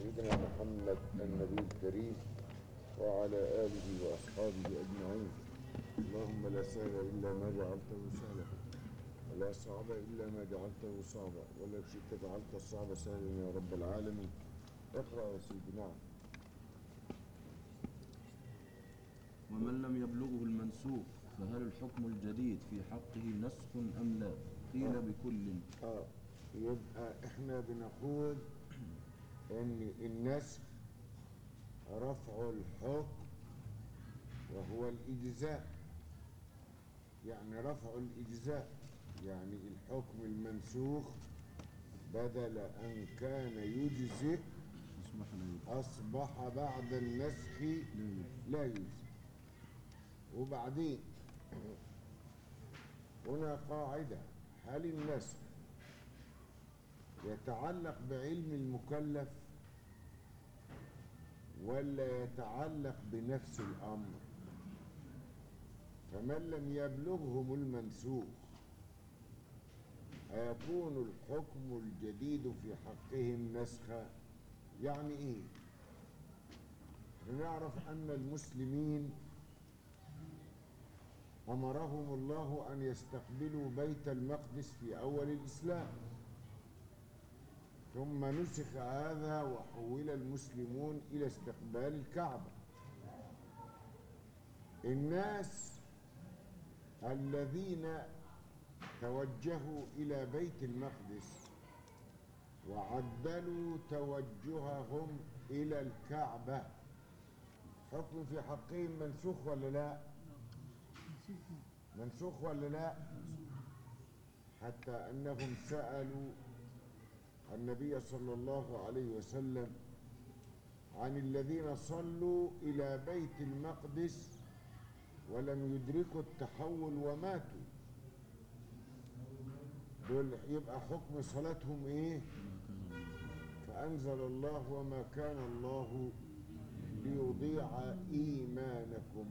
سيدنا محمد النبي الكريم وعلى آله وأصحابه أجمعين اللهم لا سهل إلا ما جعلته سهلا ولا صعب إلا ما جعلته صعبا ولا شئت جعلت الصعب سهلا يا رب العالمين اقرأ يا سيدي نعم ومن لم يبلغه المنسوخ فهل الحكم الجديد في حقه نسخ أم لا قيل بكل آه يبقى احنا بنقول ان النسخ رفع الحكم وهو الإجزاء يعني رفع الإجزاء يعني الحكم المنسوخ بدل أن كان يجزئ أصبح لا أصبح بعد النسخ لا يجزئ وبعدين هنا قاعدة هل النسخ يتعلق بعلم المكلف ولا يتعلق بنفس الأمر فمن لم يبلغهم المنسوخ أيكون الحكم الجديد في حقهم نسخا يعني إيه نعرف أن المسلمين أمرهم الله أن يستقبلوا بيت المقدس في أول الإسلام ثم نسخ هذا وحول المسلمون إلى استقبال الكعبة الناس الذين توجهوا إلى بيت المقدس وعدلوا توجههم إلى الكعبة حكم في حقهم منسوخ ولا لا منسوخ ولا لا حتى أنهم سألوا النبي صلى الله عليه وسلم عن الذين صلوا إلى بيت المقدس ولم يدركوا التحول وماتوا دول يبقى حكم صلاتهم ايه فأنزل الله وما كان الله ليضيع إيمانكم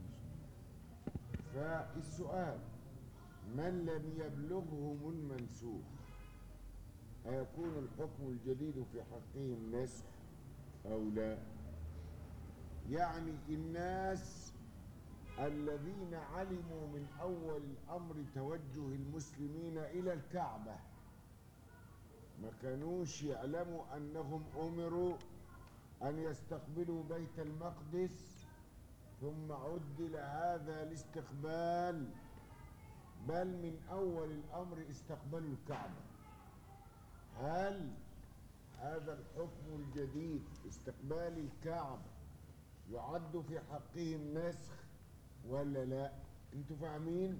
فالسؤال من لم يبلغهم المنسوخ أيكون الحكم الجديد في حقهم نسخ أو لا يعني الناس الذين علموا من أول الأمر توجه المسلمين إلى الكعبة ما كانوش يعلموا أنهم أمروا أن يستقبلوا بيت المقدس ثم عدل هذا الاستقبال بل من أول الأمر استقبلوا الكعبة هل هذا الحكم الجديد استقبال الكعبة يعد في حقهم نسخ ولا لا انتوا فاهمين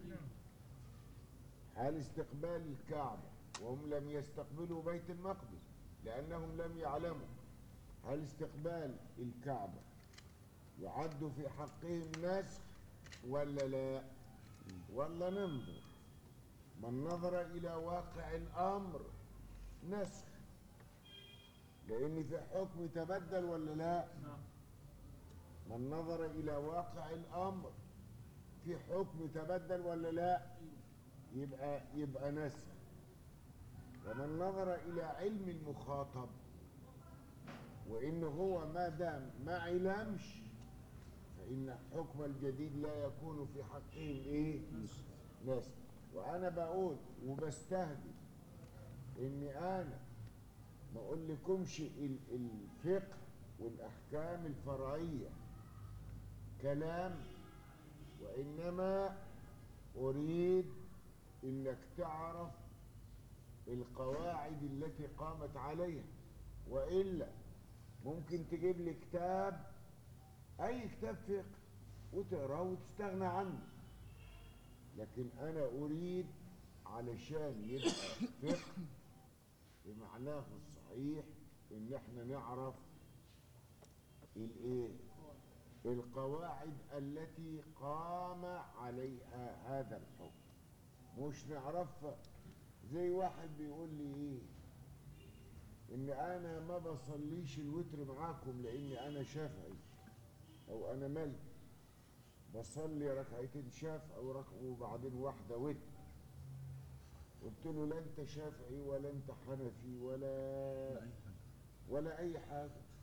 هل استقبال الكعبة وهم لم يستقبلوا بيت المقدس لأنهم لم يعلموا هل استقبال الكعبة يعد في حقهم نسخ ولا لا ولا ننظر من نظر إلى واقع الأمر نسخ لأن في حكم تبدل ولا لا من نظر إلى واقع الأمر في حكم تبدل ولا لا يبقى يبقى نسخ ومن نظر إلى علم المخاطب وإن هو ما دام ما علمش فإن الحكم الجديد لا يكون في حقهم إيه؟ نسخ وأنا بقول وبستهدف إني أنا ما أقول لكمش ال- الفقه والأحكام الفرعية كلام وإنما أريد إنك تعرف القواعد التي قامت عليها وإلا ممكن تجيب لي كتاب أي كتاب فقه وتقراه وتستغنى عنه لكن أنا أريد علشان يبقى فقه بمعناه الصحيح إن احنا نعرف الايه القواعد التي قام عليها هذا الحكم مش نعرفها زي واحد بيقول لي ايه ان انا ما بصليش الوتر معاكم لاني انا شافعي او انا ملك بصلي ركعتين شافعي ورك- وبعدين واحده وتر قلت له لا انت شافعي ولا انت حنفي ولا ولا اي حاجه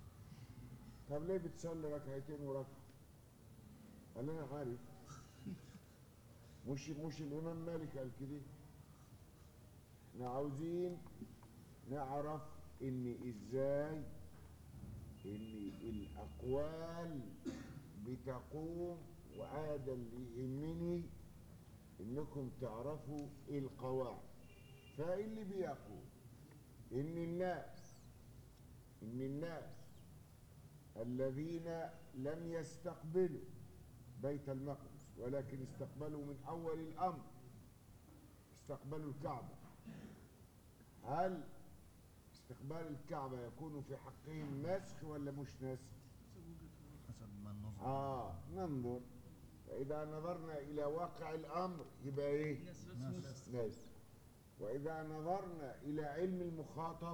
طب ليه بتصلي ركعتين وركعة قال انا عارف مش مش الامام مالك قال كده احنا عاوزين نعرف ان ازاي ان الاقوال بتقوم وهذا اللي يهمني انكم تعرفوا القواعد فاللي بيقول ان الناس ان الناس الذين لم يستقبلوا بيت المقدس ولكن استقبلوا من اول الامر استقبلوا الكعبه هل استقبال الكعبه يكون في حقهم نسخ ولا مش نسخ حسب ما النظر اه ننظر فاذا نظرنا الى واقع الامر يبقى ايه ناس ناس واذا نظرنا الى علم المخاطب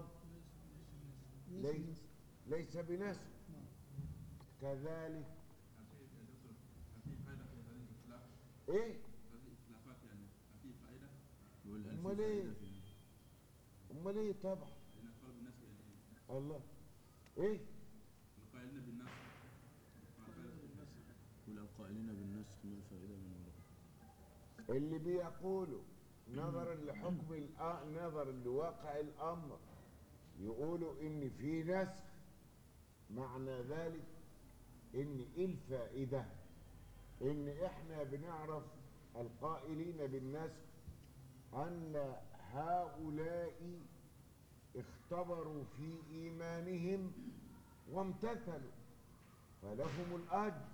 ليس ليس بنسخ كذلك في فائدة في هذه الإخلاف ايه هذه الإخلافات يعني في فائدة يقول هل في أمال إيه؟ فائدة في امال ايه طبعا لأن قال بالناس يعني الله ايه القائلين بالناس قال فائدة في الناس يقول القائلين بالنسخ ما الفائدة من وراء اللي بيقولوا نظرا لحكم الأ- نظرا لواقع الامر يقولوا ان في نسخ معنى ذلك ان إيه الفائده ان احنا بنعرف القائلين بالنسخ ان هؤلاء اختبروا في ايمانهم وامتثلوا فلهم الاجر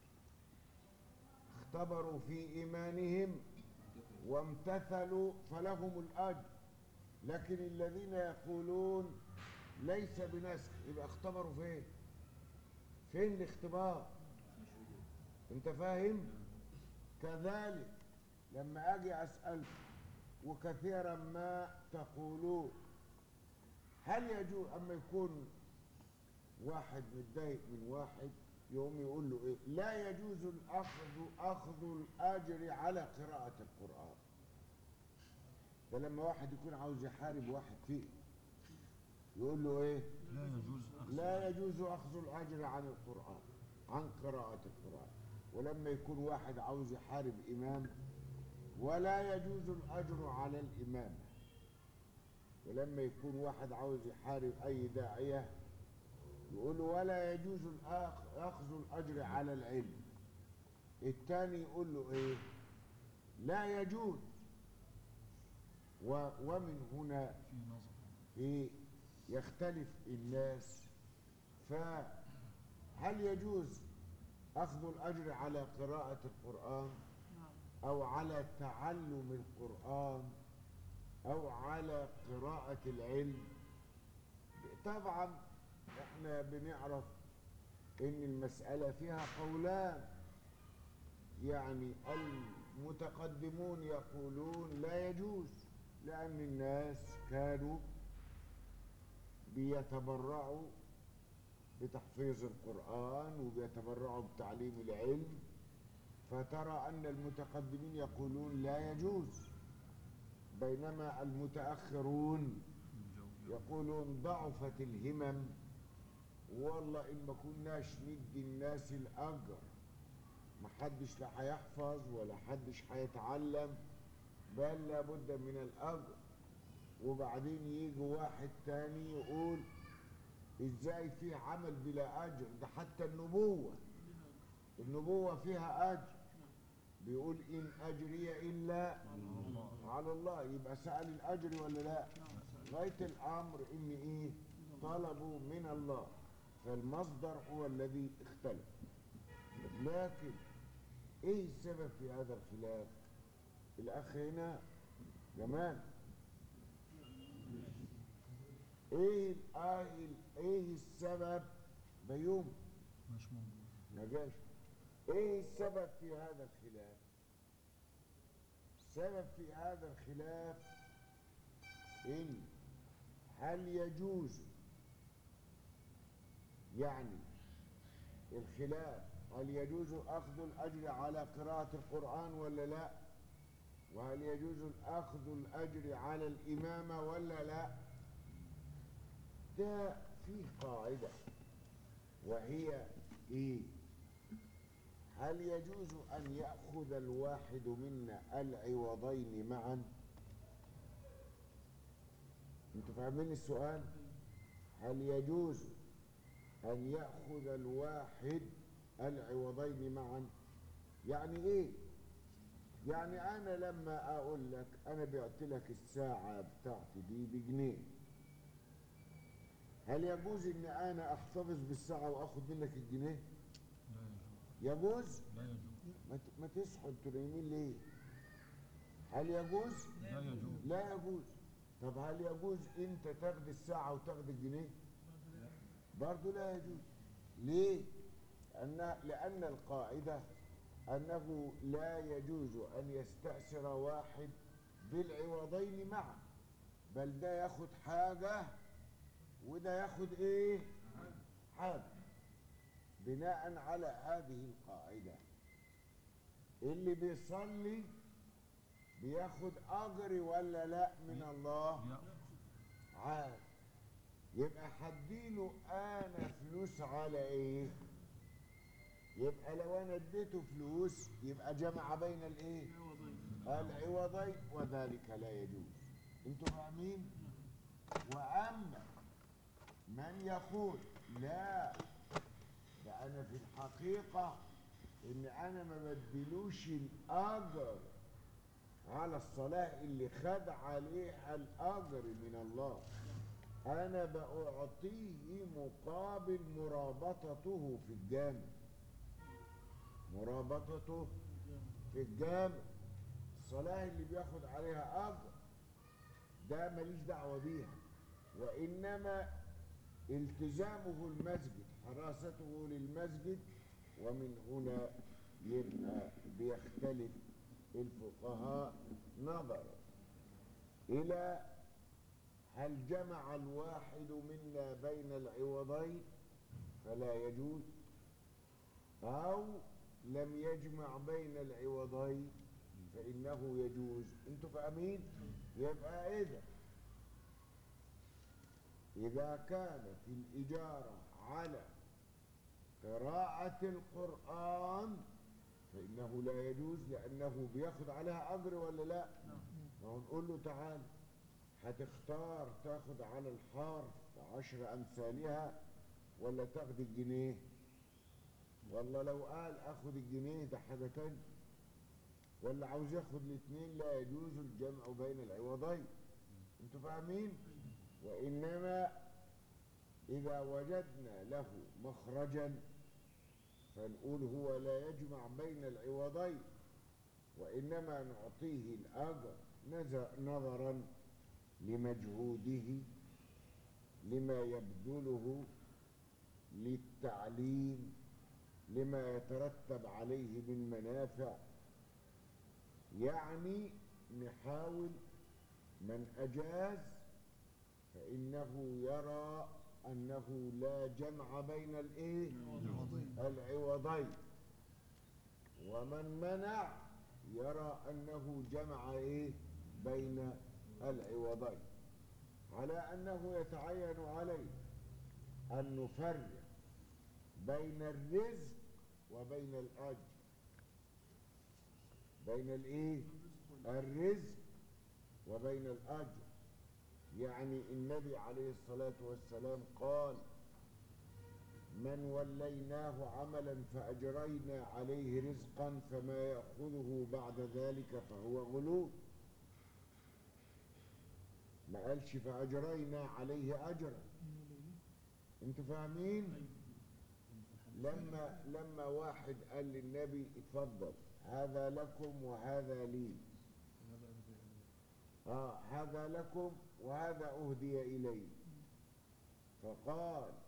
اختبروا في ايمانهم وامتثلوا فلهم الاجر لكن الذين يقولون ليس بنسخ يبقى اختبروا فين فين الاختبار انت فاهم كذلك لما اجي اسالك وكثيرا ما تقولون هل يجوز اما يكون واحد متضايق من واحد يقوم يقول له ايه لا يجوز الاخذ اخذ الاجر على قراءه القران ده لما واحد يكون عاوز يحارب واحد فيه يقول له ايه لا يجوز أخذ لا يجوز اخذ الاجر عن القران عن قراءه القران ولما يكون واحد عاوز يحارب امام ولا يجوز الاجر على الامام ولما يكون واحد عاوز يحارب اي داعيه يقول ولا يجوز الأخ- اخذ الاجر على العلم الثاني يقول له ايه لا يجوز و ومن هنا في نظر في يختلف الناس فهل يجوز أخذ الأجر على قراءة القرآن أو على تعلم القرآن أو على قراءة العلم طبعا احنا بنعرف ان المسألة فيها قولان يعني المتقدمون يقولون لا يجوز لأن الناس كانوا بيتبرعوا بتحفيظ القرآن وبيتبرعوا بتعليم العلم فترى أن المتقدمين يقولون لا يجوز بينما المتأخرون الجو يقولون ضعفت الهمم والله إن ما كناش ندي الناس الأجر ما حدش لا هيحفظ ولا حدش هيتعلم بل لابد من الأجر وبعدين يجي واحد تاني يقول ازاي في عمل بلا أجر ده حتى النبوة النبوة فيها أجر بيقول إن أجري إلا على الله يبقى سأل الأجر ولا لا غاية الأمر إن إيه طلبوا من الله فالمصدر هو الذي اختلف لكن إيه السبب في هذا الخلاف الأخ هنا جمال إيه الآ- إيه السبب بيوم مش موجود نجاش ايه السبب في هذا الخلاف السبب في هذا الخلاف ان هل يجوز يعني الخلاف هل يجوز اخذ الاجر على قراءة القرآن ولا لا وهل يجوز اخذ الاجر على الامامة ولا لا ده فيه قاعدة وهي ايه هل يجوز ان ياخذ الواحد منا العوضين معا انتوا فاهمين السؤال هل يجوز ان ياخذ الواحد العوضين معا يعني ايه يعني انا لما اقول لك انا بعت لك الساعه بتاعتي دي بجنيه هل يجوز ان انا احتفظ بالساعه واخد منك الجنيه لا يجوز يجوز لا يجوز ما ت- ما تصحوا انتوا نايمين ليه هل يجوز لا يجوز لا يجوز طب هل يجوز انت تاخد الساعه وتاخد الجنيه برضه لا يجوز ليه لأن, لأن القاعدة أنه لا يجوز أن يستأثر واحد بالعوضين معا بل ده ياخد حاجة وده ياخد إيه حاجة بناء على هذه القاعدة اللي بيصلي بياخد أجر ولا لا من الله يا عاد يبقى هديله انا فلوس على ايه يبقى لو انا اديته فلوس يبقى جمع بين الايه العوضين وذلك لا يجوز انتوا فاهمين واما من يقول لا ده انا في الحقيقه ان انا ما بديلوش الاجر على الصلاة اللي خد عليها الأجر من الله أنا بأعطيه مقابل مرابطته في الجامع مرابطته في الجامع الصلاة اللي بياخد عليها أجر ده ماليش دعوة بيها وإنما التزامه المسجد حراسته للمسجد ومن هنا يبقى بيختلف الفقهاء نظرا إلى هل جمع الواحد منا بين العوضين فلا يجوز أو لم يجمع بين العوضين فإنه يجوز أنتوا فاهمين؟ يبقى إذا إذا كان في الإجارة على قراءة القرآن فإنه لا يجوز لأنه بياخد عليها أجر ولا لا؟ ما هو نقول له تعال هتختار تاخد على الحرف عشر أمثالها ولا تاخد الجنيه؟ والله لو قال اخد الجنيه ده حاجة تانية ولا عاوز ياخد الاثنين لا يجوز الجمع بين العوضين انتوا فاهمين؟ وإنما إذا وجدنا له مخرجا فنقول هو لا يجمع بين العوضين وإنما نعطيه الأجر نز- نظرا لمجهوده لما يبذله للتعليم لما يترتب عليه من منافع يعني نحاول من أجاز فإنه يرى أنه لا جمع بين الإيه؟ العوضين ومن منع يرى أنه جمع إيه؟ بين العوضين على أنه يتعين عليه أن نفرق بين الرزق وبين الأجر بين الإيه؟ الرزق وبين الأجر يعني النبي عليه الصلاة والسلام قال من وليناه عملا فأجرينا عليه رزقا فما يأخذه بعد ذلك فهو غلول ما قالش فأجرينا عليه أجرا انتوا فاهمين لما لما واحد قال للنبي اتفضل هذا لكم وهذا لي آه هذا لكم وهذا أهدي إلي فقال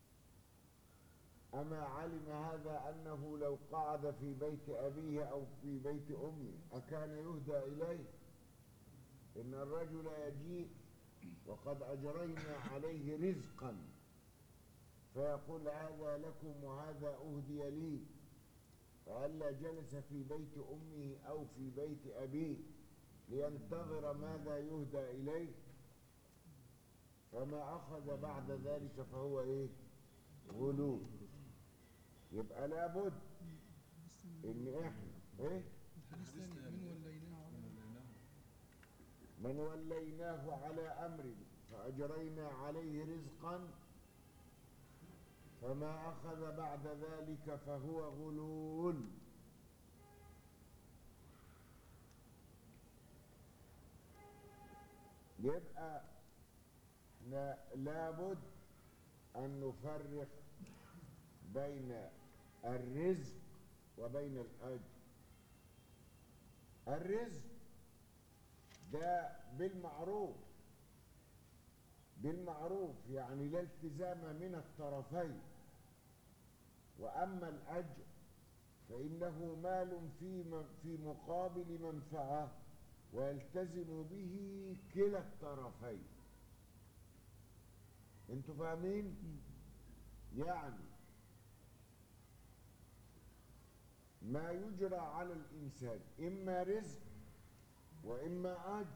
أما علم هذا أنه لو قعد في بيت أبيه أو في بيت أمه أكان يهدى إليه إن الرجل يجيء وقد أجرينا عليه رزقا فيقول هذا لكم وهذا أهدي لي فهلا جلس في بيت أمه أو في بيت أبيه لينتظر ماذا يهدى إليه فما أخذ بعد ذلك فهو إيه غلول يبقى لابد ان احنا ايه الحديث الثاني من وليناه على من وليناه على امر فاجرينا عليه رزقا فما اخذ بعد ذلك فهو غلول يبقى احنا لابد ان نفرق بين الرزق وبين الاجر الرزق ده بالمعروف بالمعروف يعني لا التزام من الطرفين واما الاجر فانه مال في م- في مقابل منفعه ويلتزم به كلا الطرفين انتوا فاهمين يعني ما يجرى على الانسان اما رزق واما اجر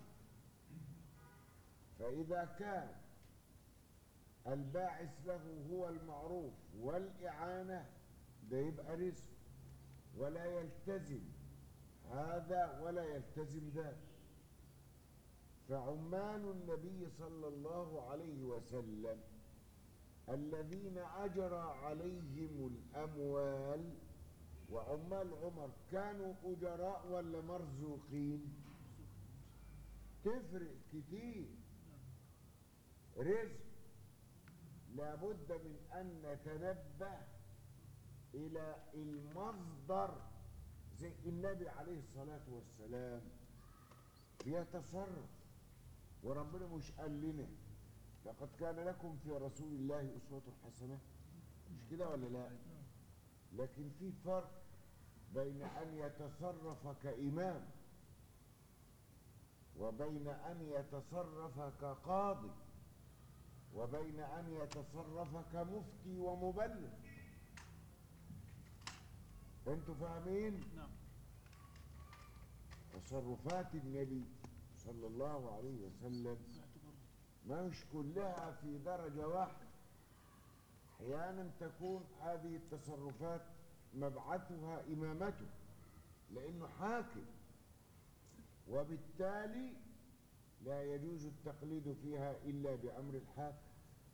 فاذا كان الباعث له هو المعروف والاعانه ده يبقى رزق ولا يلتزم هذا ولا يلتزم ذاك فعمال النبي صلى الله عليه وسلم الذين اجرى عليهم الاموال وعمال عمر كانوا اجراء ولا مرزوقين تفرق كتير رزق لابد من ان نتنبه الى المصدر زي النبي عليه الصلاه والسلام بيتصرف وربنا مش قال لنا لقد كان لكم في رسول الله اسوه حسنه مش كده ولا لا لكن في فرق بين ان يتصرف كامام وبين ان يتصرف كقاضي وبين ان يتصرف كمفتي ومبلغ انتوا فاهمين نعم تصرفات النبي صلى الله عليه وسلم مش كلها في درجة واحدة أحيانا تكون هذه التصرفات مبعثها إمامته لأنه حاكم وبالتالي لا يجوز التقليد فيها إلا بأمر الحاكم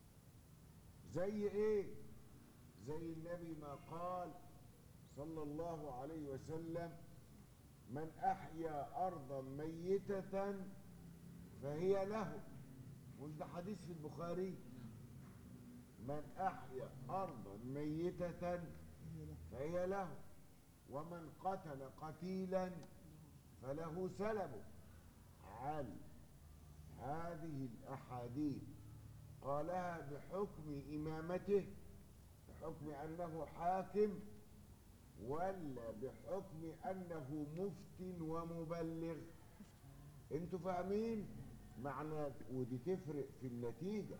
زي إيه؟ زي النبي ما قال صلى الله عليه وسلم من أحيا أرضا ميتة فهي له مش ده حديث في البخاري من أحيا أرضا ميتة فهي له ومن قتل قتيلا فله سلبه هل هذه الأحاديث قالها بحكم إمامته بحكم أنه حاكم ولا بحكم أنه مفت ومبلغ انتوا فاهمين معنى ودي تفرق في النتيجة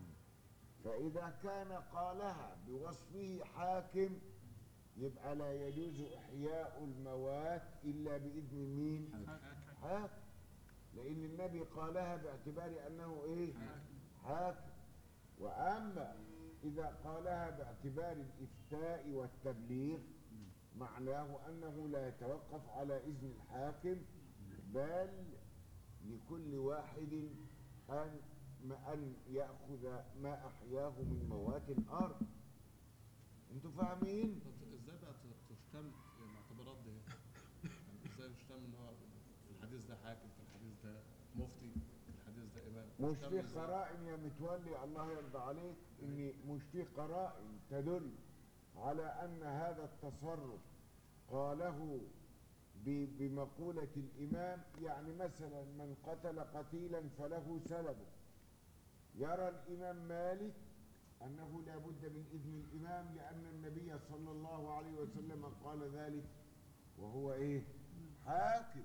فإذا كان قالها بوصفه حاكم يبقى لا يجوز إحياء الموات إلا بإذن مين حاكم لأن النبي قالها باعتبار أنه إيه حاكم وأما إذا قالها باعتبار الإفتاء والتبليغ معناه أنه لا يتوقف على إذن الحاكم بل لكل واحد أن ما أن يأخذ ما أحياه من موات الأرض أنتوا فاهمين؟ طب ازاي بقى تشتم الاعتبارات دي يعني ازاي يشتم ان هو في الحديث ده حاكم في الحديث ده مفتي في الحديث ده امام مش يشتم في إزاي؟ قرائن يا متولي الله يرضى عليك ان مش في قرائن تدل على ان هذا التصرف قاله ب- بمقولة الإمام يعني مثلا من قتل قتيلا فله سلبه يرى الإمام مالك أنه لا بد من إذن الإمام لأن النبي صلى الله عليه وسلم قال ذلك وهو إيه حاكم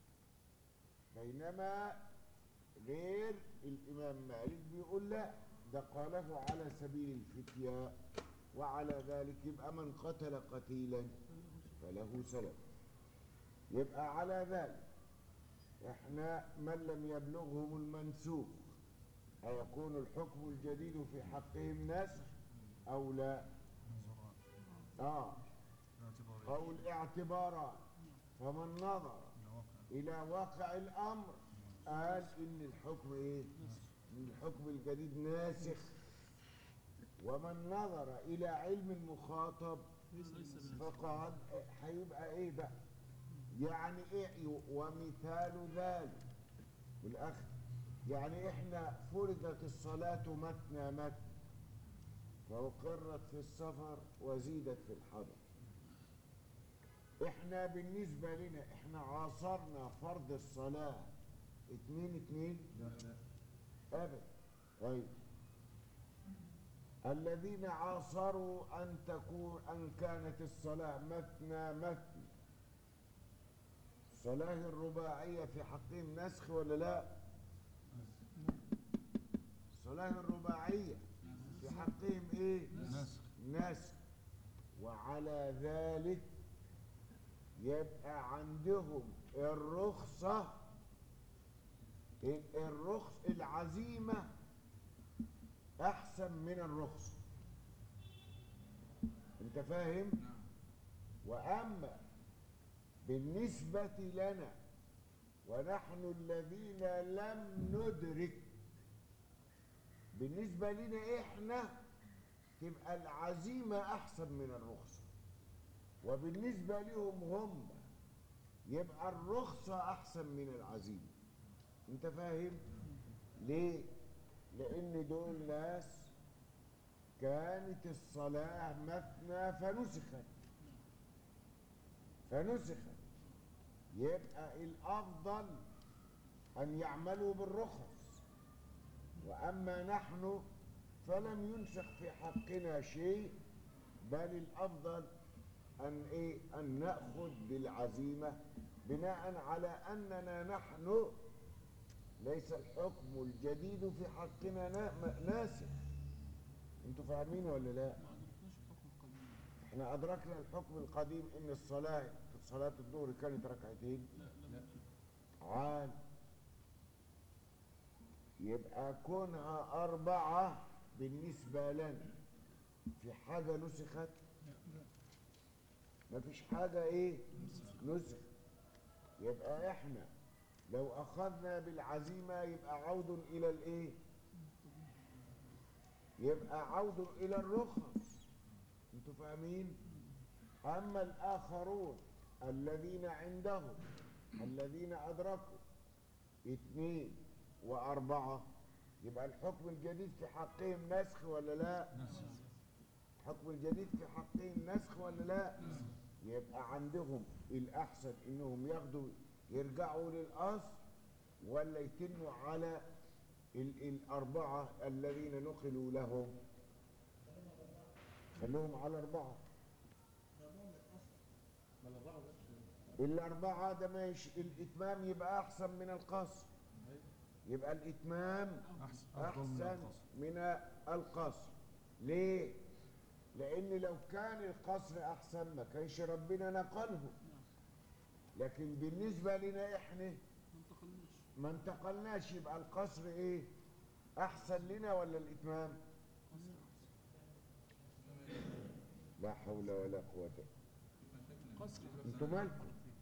بينما غير الإمام مالك بيقول لا ده قاله على سبيل الفتياء وعلى ذلك يبقى من قتل قتيلا فله سلب يبقى على ذلك احنا من لم يبلغهم المنسوخ أيكون الحكم الجديد في حقهم نسخ أو لا نظرات آه اعتبارية أو الاعتبارات فمن نظر إلى واقع إلى واقع الأمر قال إن الحكم إيه؟ إن الحكم الجديد ناسخ ومن نظر إلى علم المخاطب فقال هيبقى إيه بقى؟ يعني إيه ومثال ذلك بالأخذ يعني إحنا فرضت الصلاة متنا متن فأقرت في السفر وزيدت في الحضر احنا بالنسبة لنا احنا عاصرنا فرض الصلاة اتنين اتنين ابدا طيب الذين عاصروا ان تكون ان كانت الصلاة مثنى مثنى الصلاة الرباعية في حقهم نسخ ولا لا الصلاة الرباعية في حقهم ايه نسخ نسخ وعلى ذلك يبقى عندهم الرخصة ال- الرخص العزيمة أحسن من الرخصة أنت فاهم؟ نعم وأما بالنسبة لنا ونحن الذين لم ندرك بالنسبة لنا إحنا تبقى العزيمة أحسن من الرخصة وبالنسبة لهم هم يبقى الرخصة أحسن من العزيمة أنت فاهم؟ ليه؟ لأن دول ناس كانت الصلاة مثنى فنسخت فنسخت يبقى الأفضل أن يعملوا بالرخص وأما نحن فلم ينسخ في حقنا شيء بل الأفضل أن إيه أن نأخذ بالعزيمة بناء على أننا نحن ليس الحكم الجديد في حقنا نا- ناسخ انتوا فاهمين ولا لا؟ احنا أدركنا الحكم القديم إن الصلاة في صلاة الظهر كانت ركعتين عال يبقى كونها أربعة بالنسبة لنا في حاجة نسخت مفيش حاجة إيه نسخ يبقى إحنا لو أخذنا بالعزيمة يبقى عود إلى الإيه يبقى عود إلى الرخص انتوا فاهمين أما الآخرون الذين عندهم الذين أدركوا اثنين وأربعة يبقى الحكم الجديد في حقهم نسخ ولا لا نسخ الحكم الجديد في حقهم نسخ ولا لا يبقى عندهم الأحسن إنهم ياخدوا يرجعوا للأصل ولا يتنوا على ال- الأربعة الذين نقلوا لهم خلوهم على أربعة ما الأربعة بقى الأربعة ده ماشي الإتمام يبقى أحسن من القصر يبقى الإتمام أحسن أفضل من أحسن القصر من القصر ليه؟ لأن لو كان القصر أحسن ما كانش ربنا نقله لكن بالنسبة لنا إحنا ما انتقلناش يبقى القصر إيه؟ أحسن لنا ولا الإتمام؟ لا حول ولا قوة قصر انتوا مالكم؟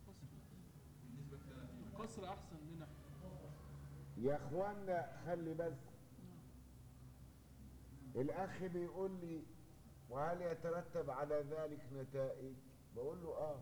قصر احسن لنا يا اخوانا خلي بالكم الاخ بيقول لي وهل يترتب على ذلك نتائج بقول له اه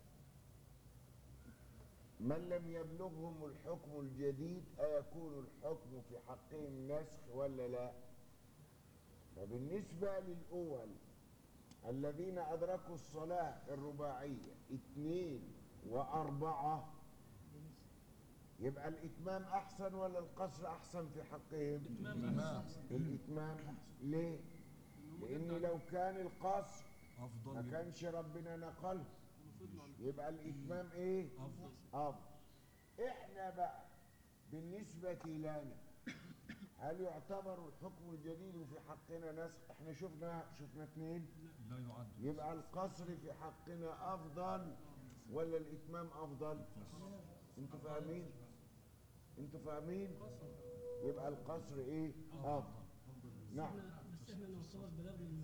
من لم يبلغهم الحكم الجديد أيكون الحكم في حقهم نسخ ولا لا فبالنسبة للأول الذين أدركوا الصلاة الرباعية اثنين وأربعة يبقى الإتمام أحسن ولا القصر أحسن في حقهم؟ الإمام الإتمام أحسن ليه؟ لأن لو كان القصر ما أفضل كانش ربنا نقله يبقى الإتمام إيه؟ أفضل أفضل إحنا بقى بالنسبة لنا هل يعتبر الحكم الجديد في حقنا نسخ؟ إحنا شفنا شفنا اثنين لا يعد يبقى القصر في حقنا أفضل ولا الإتمام أفضل؟ أنتوا فاهمين؟ أنتوا فاهمين؟ يبقى القصر إيه؟ أفضل نعم بس احنا نعتبر بلغنا النصوص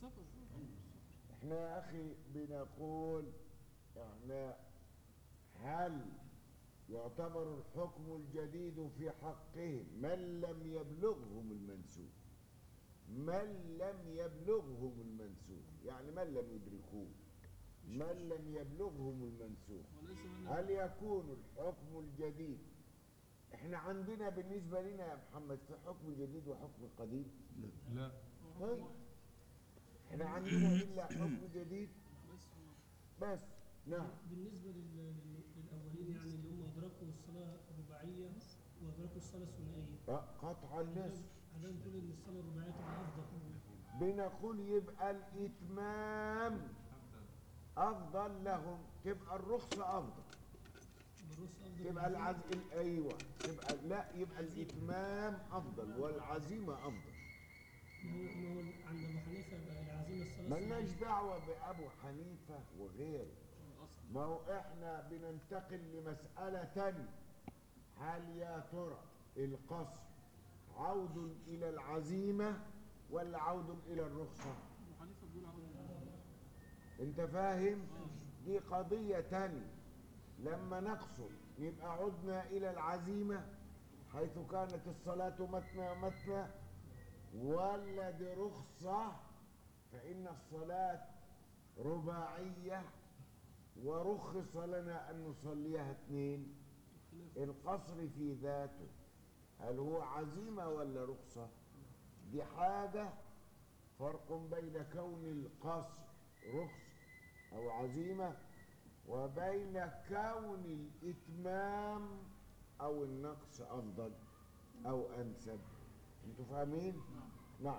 صفر احنا يا اخي بنقول احنا هل يعتبر الحكم الجديد في حقهم من لم يبلغهم المنسوخ من لم يبلغهم المنسوخ يعني من لم يدركوه من لم يبلغهم المنسوخ وليس من هل يكون الحكم الجديد احنا عندنا بالنسبة لنا يا محمد في حكم جديد وحكم قديم لا طيب احنا عندنا الا حكم جديد بس بس نعم بالنسبة لل- لل- للأولين يعني اللي هم أدركوا الصلاة الرباعية وأدركوا الصلاة الثنائية اه، قطع النصف عشان تقول إن الصلاة الرباعية تبقى أفضل بنقول يبقى الاتمام افضل لهم تبقى الرخصة افضل بالرص أفضل تبقى من العز... ايوه تبقى لا يبقى الاتمام افضل والعزيمة افضل ما هو ما هو عند أبو حنيفة يبقى العزيمة الصلاة ملناش الثنائية دعوة بأبو حنيفة وغيره ما هو احنا بننتقل لمسألة تانية هل يا ترى القصر عود إلى العزيمة ولا عود إلى الرخصة ابو حنيفه بيقول عاوز انت فاهم دي قضية تانية لما نقصر يبقى عدنا إلى العزيمة حيث كانت الصلاة مثنى مثنى ولا دي رخصة فإن الصلاة رباعية ورخص لنا أن نصليها اثنين القصر في ذاته هل هو عزيمة ولا رخصة دي حاجة فرق بين كون القصر رخصة أو عزيمة وبين كون الإتمام أو النقص أفضل أو أنسب أنتوا فاهمين؟ نعم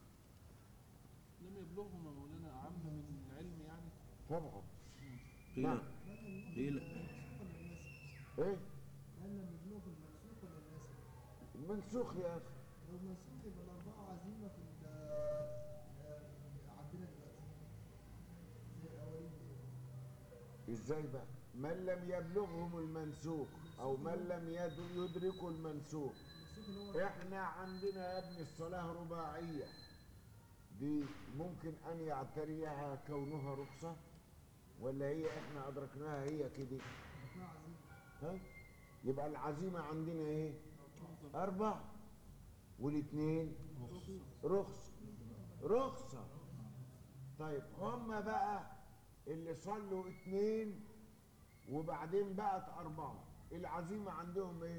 لم يبلغهم يا مولانا اعم من العلم يعني طبعا قيل نعم. قيل إيه؟ هل لم يبلغ المنسوخ ولا الناسخ؟ المنسوخ يا أخي لو منسوخ يبقى الأربعة عزيمة في ال- آه، عندنا دلوقتي زي الأولين دول. إزاي بقى؟ من لم يبلغهم المنسوخ أو من لم يد- يدركوا المنسوخ المنسوخ اللي هو احنا عندنا يا ابني الصلاة رباعية دي ممكن ان يعتريها كونها رخصة ولا هي احنا ادركناها هي كده اسمها عزيمة ها يبقى العزيمة عندنا ايه اربع والاثنين رخصة رخصة طيب هم بقى اللي صلوا اتنين وبعدين بقت اربعة العزيمة عندهم ايه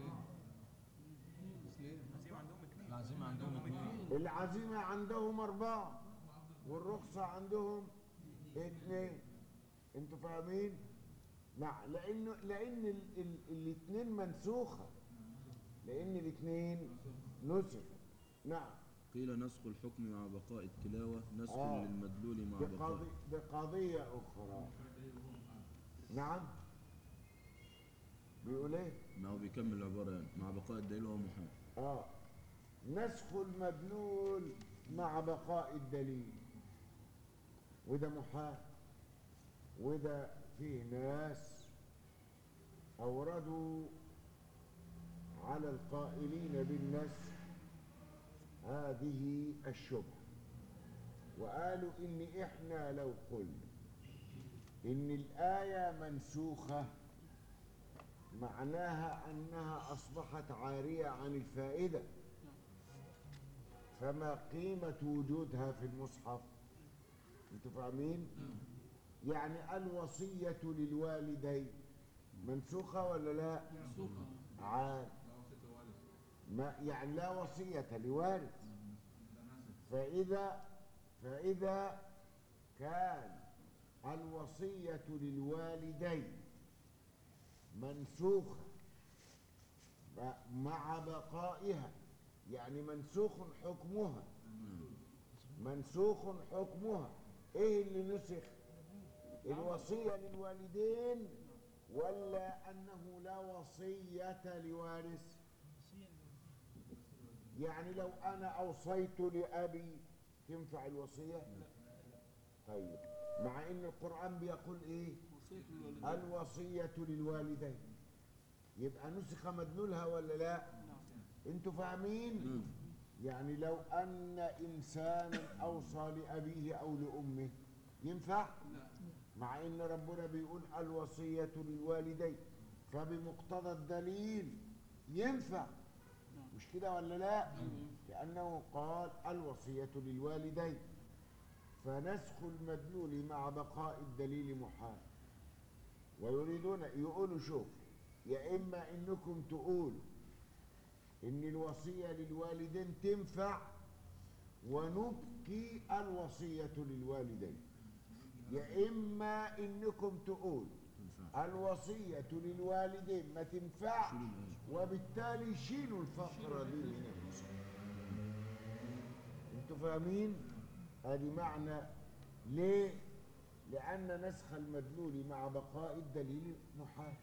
العزيمة عندهم اثنين العزيمة عندهم أربعة والرخصة عندهم اثنين انتوا فاهمين؟ نعم لأنه لأن ال ال الاثنين منسوخة لأن الاثنين نسخ نعم قيل نسخ الحكم مع بقاء التلاوة نسخ آه. للمدلول مع دي بقاء قضية, دي قضية أخرى نعم بيقول ايه؟ ما هو بيكمل العبارة يعني مع بقاء الدليل وهو محال آه نسخ المدلول مع بقاء الدليل وده محال وده فيه ناس أوردوا على القائلين بالنسخ هذه الشبهة وقالوا إن إحنا لو قلنا إن الآية منسوخة معناها أنها أصبحت عارية عن الفائدة فما قيمة وجودها في المصحف انتوا فاهمين يعني الوصية للوالدين منسوخة ولا لا منسوخه عاد ما يعني لا وصية لوارث فإذا فإذا كان الوصية للوالدين منسوخة ب- مع بقائها يعني منسوخ حكمها منسوخ حكمها ايه اللي نسخ الوصية للوالدين ولا انه لا وصية لوارث يعني لو انا اوصيت لابي تنفع الوصية طيب مع ان القرآن بيقول ايه وصيه للوالدين الوصية للوالدين يبقى نسخ مدلولها ولا لا نعم انتوا فاهمين يعني لو أن إنسانا أوصى لأبيه أو لأمه ينفع؟ مع إن ربنا بيقول الوصية للوالدين فبمقتضى الدليل ينفع مش كده ولا لا؟ لأنه قال الوصية للوالدين فنسخ المدلول مع بقاء الدليل محال ويريدون يقولوا شوف يا إما إنكم تقولوا إن الوصية للوالدين تنفع ونبقي الوصية للوالدين يا إما إنكم تقولوا الوصية للوالدين ما تنفعش وبالتالي شيلوا الفقرة دي من النص انتوا فاهمين؟ ادي معنى ليه؟ لأن نسخ المدلول مع بقاء الدليل محال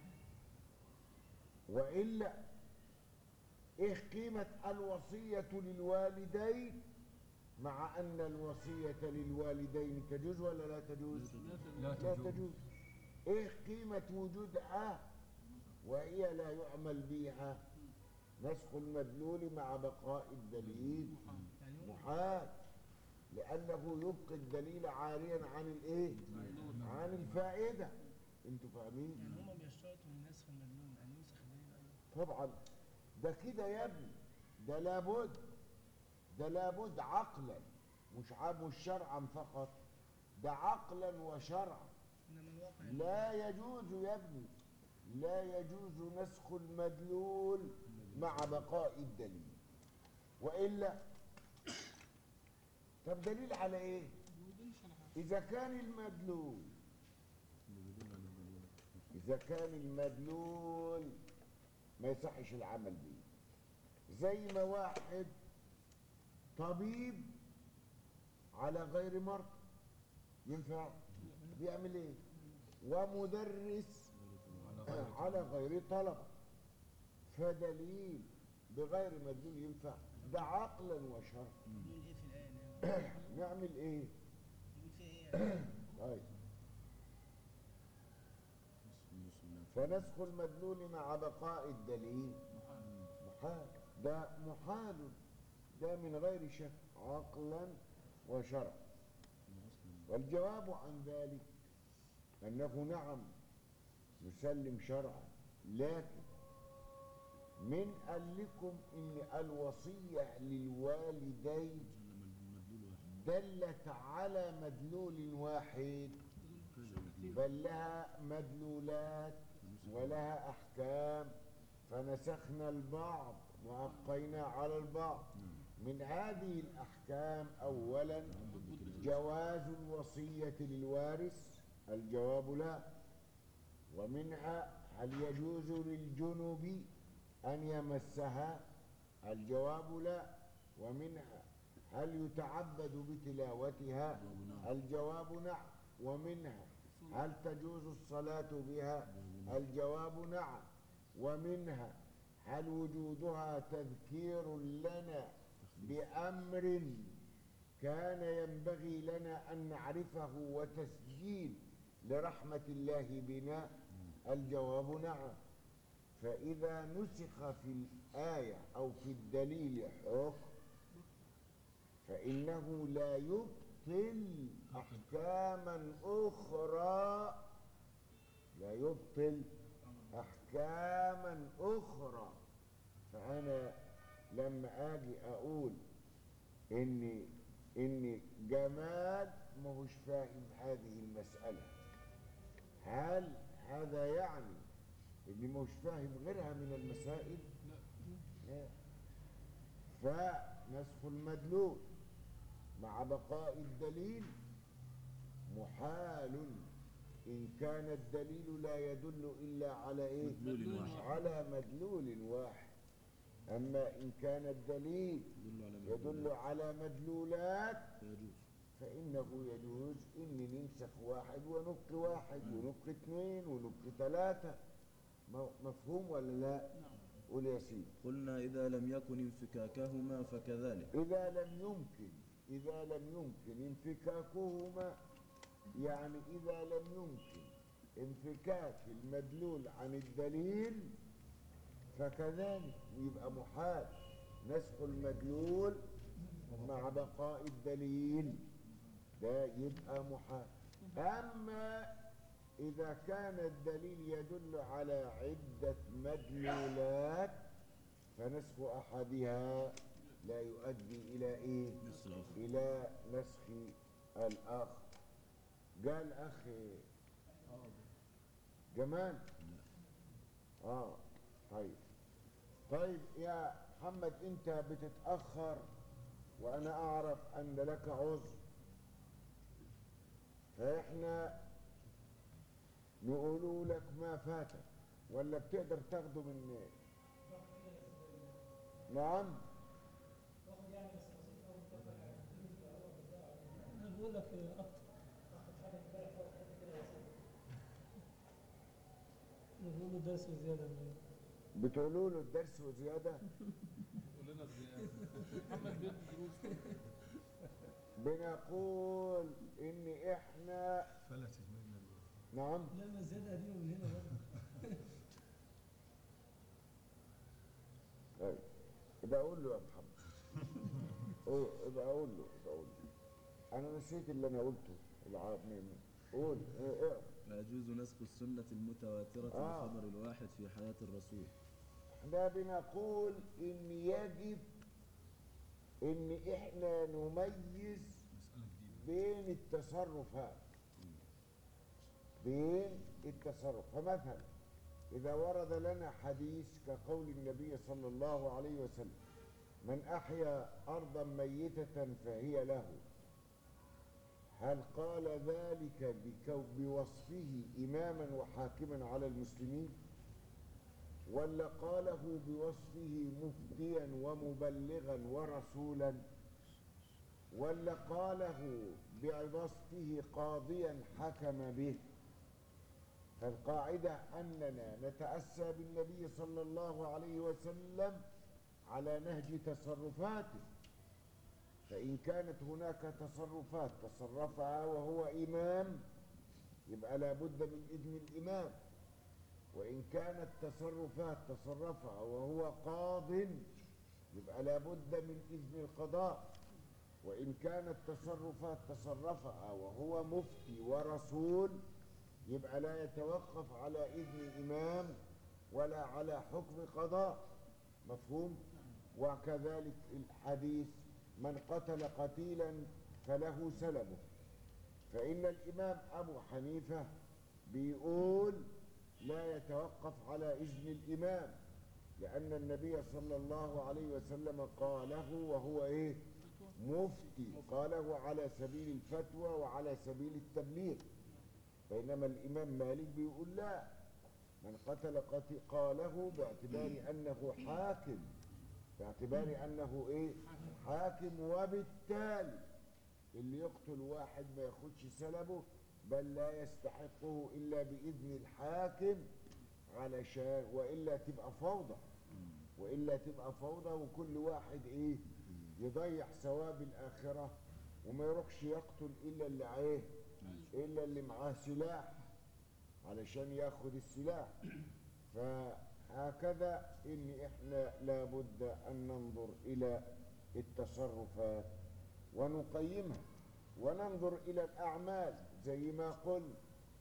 وإلا إيه قيمة الوصية للوالدين مع أن الوصية للوالدين تجوز ولا لا تجوز؟ لا لا تجوز تجوز ايه قيمة وجودها وهي لا يعمل بها نسخ المدلول مع بقاء الدليل محال لأنه يبقي الدليل عاريا عن الايه عن الفائدة انتوا فاهمين يعني هما بيشترطوا من نسخ المجنون ان ينسخ الدليل ايضا طبعا ده كده يا ابني ده لابد ده لابد عقلا مش عام مش شرعا فقط ده عقلا وشرعا انما الواقع لا يجوز يا ابني لا يجوز نسخ المدلول مع بقاء الدليل وإلا طب دليل على ايه إذا كان المدلول إذا كان المدلول ما يصحش العمل به زي ما واحد طبيب على غير مرض ينفع بيعمل ايه ومدرس على غير طلبة فدليل بغير مدلول ينفع ده عقلا وشرعا يقول ايه في الايه يعني نعمل ايه يقول فيها ايه يعني طيب فنسخ المدلول مع بقاء الدليل محال ده محال ده من غير شك عقلا وشرعا والجواب عن ذلك أنه نعم نسلم شرعا لكن من قال لكم إن الوصية للوالدين دلت على مدلول واحد بل لها مدلولات ولها أحكام فنسخنا البعض وأبقينا على البعض من هذه الأحكام أولا جواز الوصية للوارث الجواب لا ومنها هل يجوز للجنب أن يمسها الجواب لا ومنها هل يتعبد بتلاوتها الجواب نعم ومنها هل تجوز الصلاة بها الجواب نعم ومنها هل وجودها تذكير لنا بأمر كان ينبغي لنا أن نعرفه وتسجيل لرحمة الله بنا الجواب نعم فإذا نسخ في الآية أو في الدليل حكم فإنه لا يبطل أحكاما أخرى لا يبطل أحكاما أخرى فأنا لما أجي أقول إن إن جمال ما هوش فاهم هذه المسألة هل هذا يعني إني ما هوش فاهم غيرها من المسائل؟ لا فنسخ المدلول مع بقاء الدليل محال إن كان الدليل لا يدل إلا على إيه؟ مدلول واحد. على مدلول واحد أما إن كان الدليل يدل على مدلولات يجوز فإنه يجوز إن ننسخ واحد ونبقي واحد ونبقي اثنين ونبقي ثلاثة م- مفهوم ولا لا؟ قول يا سيدي قلنا إذا لم يكن انفكاكهما فكذلك إذا لم يمكن إذا لم يمكن انفكاكهما يعني إذا لم يمكن انفكاك المدلول عن الدليل فكذلك يبقى محال نسخ المدلول مع بقاء الدليل ده يبقى محال أما إذا كان الدليل يدل على عدة مدلولات فنسخ أحدها لا يؤدي إلى إيه؟ إلى نسخ الآخر قال أخي جمال آه طيب طيب يا محمد أنت بتتأخر وأنا أعرف أن لك عذر فإحنا نقول لك ما فاتك ولا بتقدر تاخده من نعم انا بقول لك اكتر بقول له درس زياده من بتقولوا له الدرس وزيادة قول لنا الزيادة محمد بيدي دروس بنقول إن إحنا فلتت مننا نعم لا ما الزياده قديمه من هنا برضه طيب يبقى أقول له يا محمد أقول- يبقى أقول له يبقى أقول له أنا نسيت اللي أنا قلته العرب قول إيه اقرا ويجوز نسخ السنة المتواترة آه. بالخبر الواحد في حياة الرسول احنا بنقول ان يجب ان احنا نميز مسألة جديدة بين التصرفات بين التصرف فمثلا اذا ورد لنا حديث كقول النبي صلى الله عليه وسلم من احيا ارضا ميتة فهي له هل قال ذلك بكو- بوصفه اماما وحاكما على المسلمين ولا قاله بوصفه مفتيا ومبلغا ورسولا ولا قاله بوصفه قاضيا حكم به فالقاعدة أننا نتأسى بالنبي صلى الله عليه وسلم على نهج تصرفاته فإن كانت هناك تصرفات تصرفها وهو إمام يبقى لابد من إذن الإمام وإن كانت تصرفات تصرفها وهو قاض يبقى لابد من إذن القضاء وإن كانت تصرفات تصرفها وهو مفتي ورسول يبقى لا يتوقف على إذن إمام ولا على حكم قضاء مفهوم وكذلك الحديث من قتل قتيلا فله سلبه فإن الإمام أبو حنيفة بيقول لا يتوقف على إذن الإمام لأن النبي صلى الله عليه وسلم قاله وهو إيه مفتي قاله على سبيل الفتوى وعلى سبيل التبليغ بينما الإمام مالك بيقول لا من قتل قتل قاله باعتبار أنه حاكم باعتبار أنه إيه حاكم وبالتالي اللي يقتل واحد ما ياخدش سلبه بل لا يستحقه إلا بإذن الحاكم علشان وإلا تبقى فوضى وإلا تبقى فوضى وكل واحد إيه يضيع ثواب الآخرة وما يروحش يقتل إلا اللي عليه إلا اللي معاه سلاح علشان ياخد السلاح فهكذا إن إحنا لابد أن ننظر إلى التصرفات ونقيمها وننظر إلى الأعمال زي ما قلنا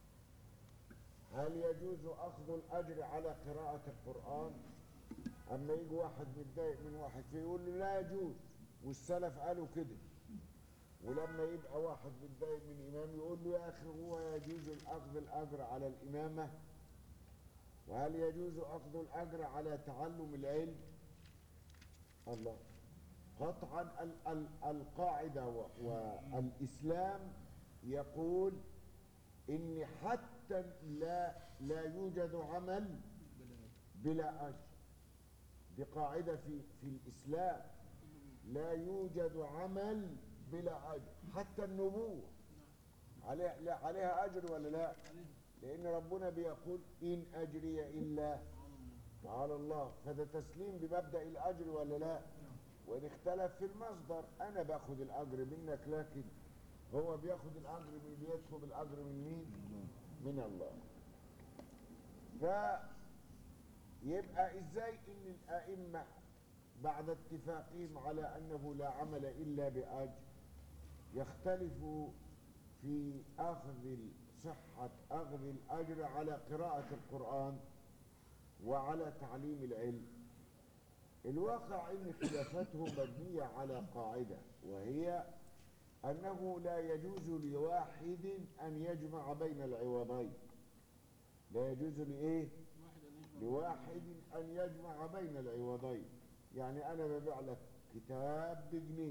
هل يجوز أخذ الأجر على قراءة القرآن أما يجي واحد متضايق من واحد فيقول له لا يجوز والسلف قالوا كده ولما يبقى واحد متضايق من إمام يقول له يا أخي هو يجوز الأخذ الأجر على الإمامة وهل يجوز أخذ الأجر على تعلم العلم الله قطعا ال- ال- القاعدة و- والإسلام يقول إن حتى لا لا يوجد عمل بلا أجر دي قاعدة في في الإسلام لا يوجد عمل بلا أجر حتى النبوة عليها لا عليها أجر ولا لا لأن ربنا بيقول إن أجري إلا على الله فده تسليم بمبدأ الأجر ولا لا وإن اختلف في المصدر أنا باخد الأجر منك لكن هو بياخد الأجر من بيطلب الأجر من مين؟ من الله فيبقى إزاي إن الأئمة بعد اتفاقهم على أنه لا عمل إلا بأجر يختلف في أخذ صحة أخذ الأجر على قراءة القرآن وعلى تعليم العلم الواقع أن خلافاتهم مبنية على قاعدة وهي أنه لا يجوز لواحد أن يجمع بين العوضين لا يجوز لإيه؟ واحد أن يجمع لواحد أن يجمع بين العوضين يعني أنا ببيع لك كتاب بجنيه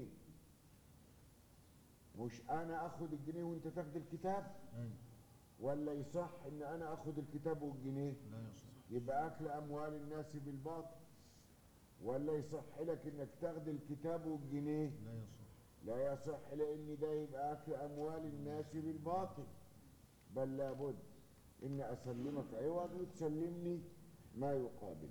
مش أنا أخد الجنيه وأنت تاخد الكتاب أيوة. ولا يصح إن أنا أخد الكتاب والجنيه لا يصح يبقى أكل أموال الناس بالباطل ولا يصح لك إنك تاخد الكتاب والجنيه لا يصح لا يصح لأن ده يبقى أكل أموال الناس بالباطل بل لابد إن أسلمك عوض وتسلمني ما يقابل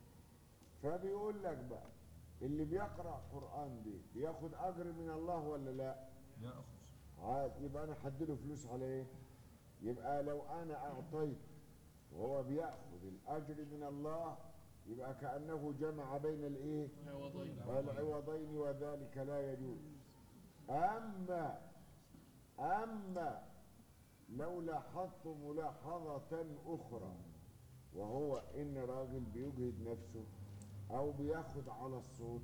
فبيقول لك بقى اللي بيقرأ قرآن دي بياخد أجر من الله ولا لا يأخذ عاد يبقى أنا حدله فلوس على إيه يبقى لو أنا أعطيت وهو بيأخذ الأجر من الله يبقى كأنه جمع بين الإيه عوضين العوضين وذلك لا يجوز أما أما لو لاحظت ملاحظة أخرى وهو إن راجل بيجهد نفسه أو بياخد على الصوت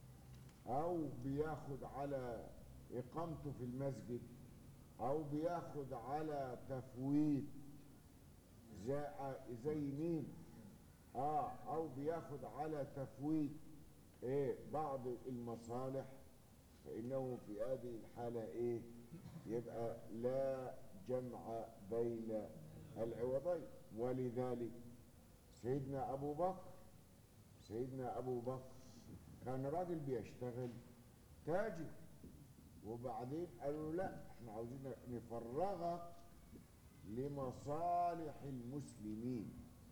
أو بياخد على إقامته في المسجد أو بياخد على تفويت زي, زي مين آه أو بياخد على تفويت إيه بعض المصالح فإنه في هذه الحالة إيه يبقى لا جمع بين العوضين ولذلك سيدنا أبو بكر سيدنا أبو بكر كان راجل بيشتغل تاجر وبعدين قالوا لا احنا عاوزين نفرغك لمصالح المسلمين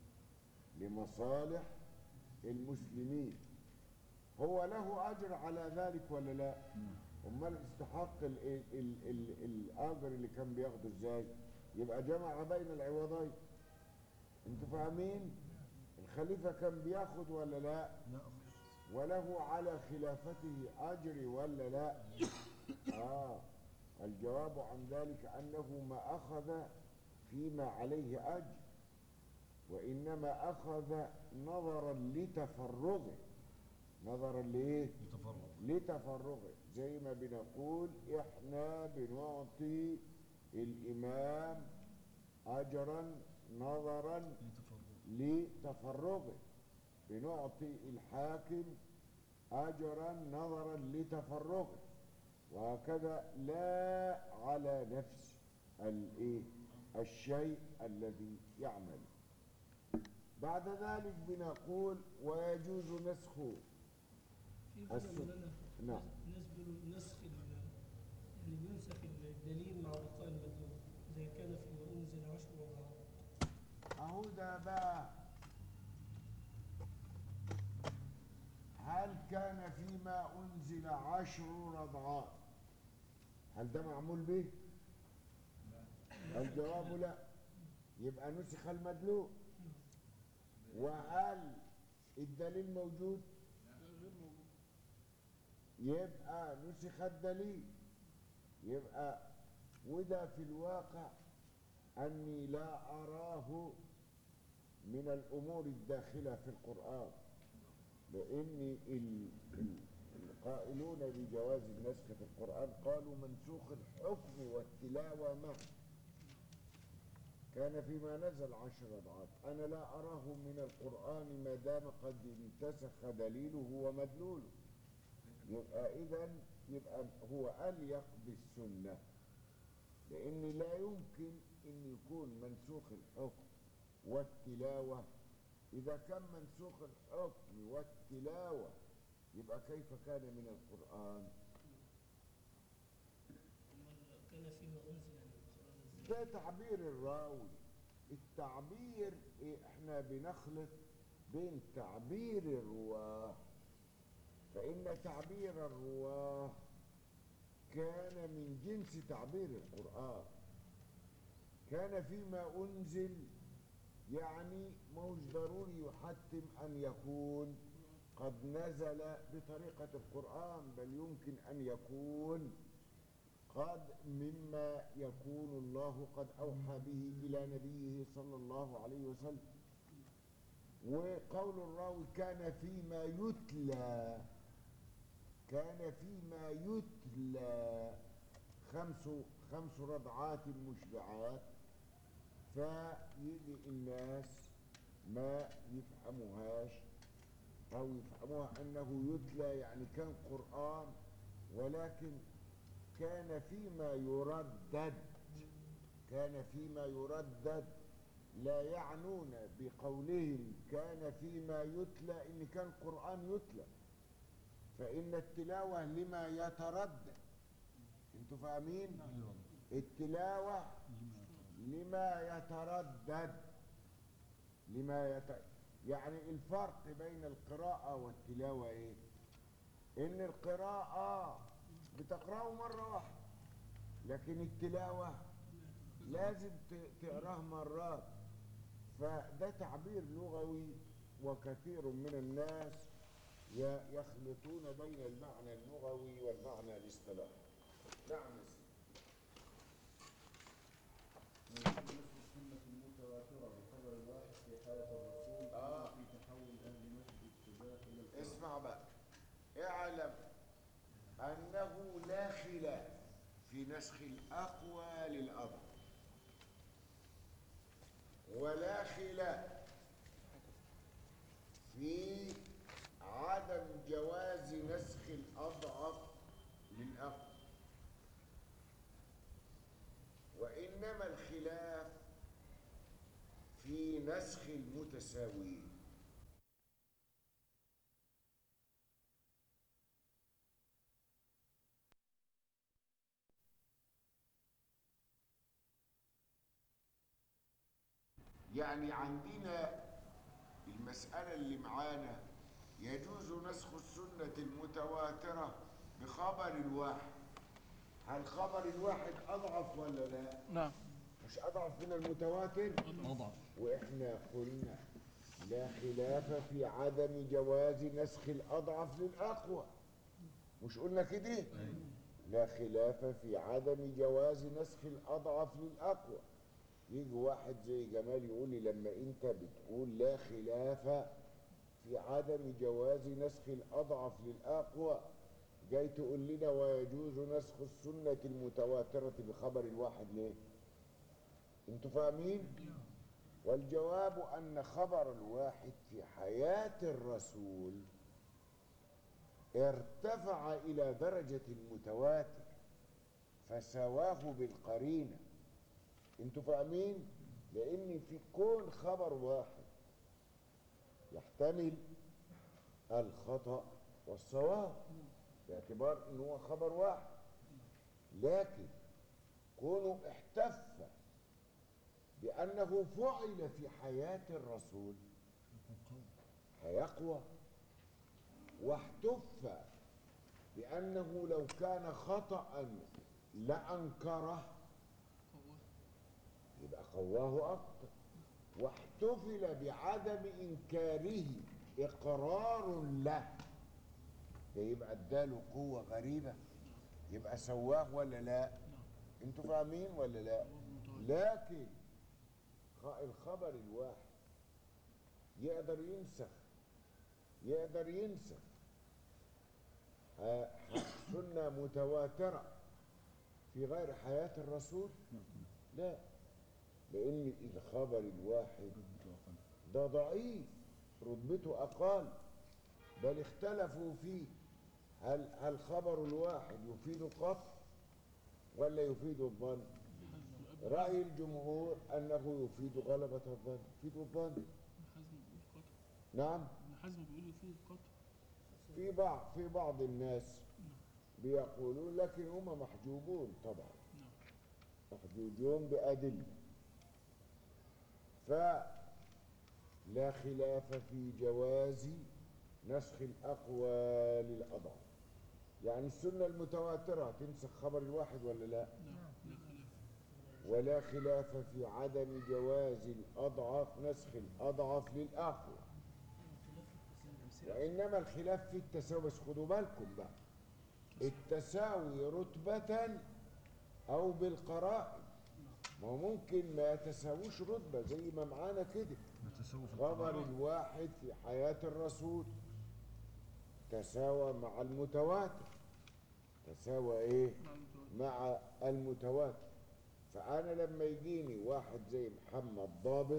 لمصالح المسلمين هو له أجر على ذلك ولا لا امال استحق ال ال ال ال الأجر اللي كان بياخده ازاي يبقى جمع بين العوضين انتوا فاهمين الخليفة كان بياخد ولا لا يأخذ وله على خلافته أجر ولا لا آه الجواب عن ذلك أنه ما أخذ فيما عليه أجر وإنما أخذ نظرا لتفرغه نظرا لإيه؟ يتفرغ لتفرغه زي ما بنقول إحنا بنعطي الإمام أجرا نظرا يتفرغ لتفرغه بنعطي الحاكم أجرا نظرا لتفرغه وهكذا لا على نفس الإيه الشيء الذي يعمل بعد ذلك بنقول ويجوز نسخه في كده السنة. مولانا نعم. ناس بيقولوا نسخ ال- يعني بينسخ الدليل مع بقاء المدلول زي كان فيما انزل عشر رضعات أهو ده بقى هل كان فيما أنزل عشر رضعات هل ده معمول به؟ الجواب لا يبقى نسخ المدلول وهل الدليل موجود؟ غير موجود يبقى نسخ الدليل يبقى وده في الواقع أني لا أراه من الأمور الداخلة في القرآن لأن ال- ال- القائلون بجواز النسخ في القرآن قالوا منسوخ الحكم والتلاوة معا كان فيما نزل عشر أضعاف أنا لا أراه من القرآن ما دام قد انتسخ دليله ومدلوله يبقى إذا يبقى هو أليق بالسنة لأن لا يمكن أن يكون منسوخ الحكم والتلاوة إذا كان منسوخ الحكم والتلاوة يبقى كيف كان من القرآن امال كان فيما انزل يعني القران ازاي ده تعبير الراوي التعبير إيه، احنا بنخلط بين تعبير الرواه فإن تعبير الرواه كان من جنس تعبير القرآن كان فيما أنزل يعني مش ضروري يحتم أن يكون قد نزل بطريقة القرآن بل يمكن أن يكون قد مما يكون الله قد أوحى به إلى نبيه صلى الله عليه وسلم وقول الراوي كان فيما يتلى كان فيما يتلى خمس خمس رضعات مشبعات فيجي الناس ما يفهموهاش أو يفهموها أنه يتلى يعني كان قرآن ولكن كان فيما يردد كان فيما يردد لا يعنون بقولهم كان فيما يتلى إن كان قرآن يتلى فإن التلاوة لما يتردد انتوا فاهمين التلاوة لما يتردد لما يت... يعني الفرق بين القراءة والتلاوة ايه ان القراءة بتقرأه مرة واحدة لكن التلاوة لازم ت- تقراه مرات فده تعبير لغوي وكثير من الناس ي- يخلطون بين المعنى اللغوي والمعنى الاصطلاحي نعم يا سيدي. نسخ السنة المتواترة بخبر الواحد في حالة الرسول آه. في تحول أهل مسجد التجاه إلى القرآن اسمع بقى اعلم انه لا خلاف في نسخ الاقوى للاضعف ولا خلاف في عدم جواز نسخ الاضعف للاقوى وانما الخلاف في نسخ المتساويين يعني عندنا المسألة اللي معانا يجوز نسخ السنة المتواترة بخبر الواحد هل خبر الواحد أضعف ولا لا؟ نعم مش أضعف من المتواتر؟ أضعف وإحنا قلنا لا خلاف في عدم جواز نسخ الأضعف للأقوى مش قلنا كده؟ لا خلاف في عدم جواز نسخ الأضعف للأقوى يجي واحد زي جمال يقول لي لما أنت بتقول لا خلاف في عدم جواز نسخ الأضعف للأقوى جاي تقول لنا ويجوز نسخ السنة المتواترة بخبر الواحد ليه؟ انتوا فاهمين؟ والجواب أن خبر الواحد في حياة الرسول ارتفع إلى درجة المتواتر فسواه بالقرينة انتوا فاهمين؟ لأن في كون خبر واحد يحتمل الخطأ والصواب باعتبار انه هو خبر واحد لكن كونه احتف بأنه فعل في حياة الرسول هيقوى واحتف بأنه لو كان خطأ لأنكره يبقى قواه أكتر واحتفل بعدم إنكاره إقرار له ده يبقى اداله قوة غريبة يبقى سواه ولا لا انتوا فاهمين ولا لا لكن خ- الخبر الواحد يقدر ينسخ يقدر ينسخ ها- ها- سنة متواترة في غير حياة الرسول لا لأن الخبر الواحد ده ضعيف رتبته أقل بل اختلفوا فيه هل هل خبر الواحد يفيد القطع ولا يفيد الظن رأي الجمهور أنه يفيد غلبة الظن يفيد الظن ابن حزم بيقول قطع نعم ابن حزم بيقول يفيد قطع في بعض في بعض الناس بيقولون لكن هم محجوبون طبعا نعم محجوجون بأدلة فلا خلاف في جواز نسخ الأقوى للأضعف يعني السنة المتواترة تنسخ خبر الواحد ولا لا نعم لا خلاف ولا خلاف في عدم جواز الأضعف نسخ الأضعف للأقوى وإنما الخلاف في التساوي بس خدوا بالكم بقى التساوي رتبة أو بالقرائن ما هو ممكن ما يتساووش رتبة زي ما معانا كده التساوي في خبر القراءة. الواحد في حياة الرسول تساوى مع المتواتر تساوى ايه مع المتواتر فأنا لما يجيني واحد زي محمد ضابط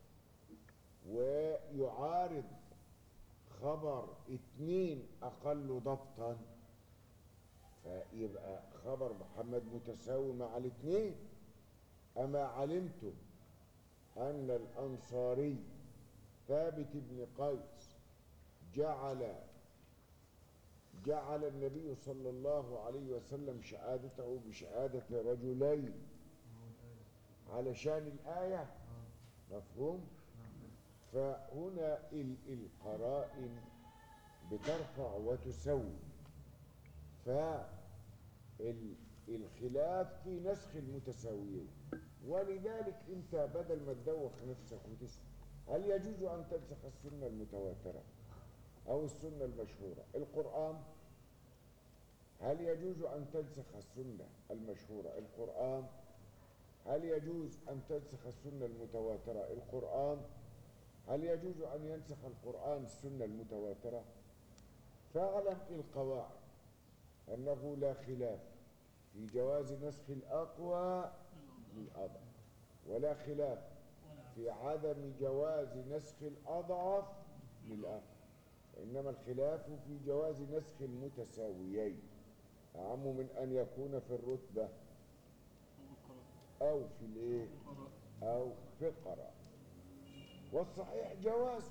ويعارض خبر اتنين أقل ضبطا فيبقى خبر محمد متساوي مع الاتنين أما علمتم أن الأنصاري ثابت بن قيس جعل جعل النبي صلى الله عليه وسلم شهادته بشهادة رجلين علشان الآية مفهوم فهنا ال- القرائن بترفع وتسوي فالخلاف في نسخ المتساويين ولذلك انت بدل ما تدوخ نفسك وتسأل هل يجوز ان تنسخ السنه المتواتره او السنه المشهوره القران هل يجوز ان تنسخ السنه المشهوره القران هل يجوز ان تنسخ السنه المتواتره القران هل يجوز ان ينسخ القران السنه المتواتره فاعلم القواعد انه لا خلاف في جواز نسخ الاقوى للاضعف ولا خلاف في عدم جواز نسخ الأضعف للأقل وإنما الخلاف في جواز نسخ المتساويين أعم من أن يكون في الرتبة أو في الإيه أو في القراءة والصحيح جواز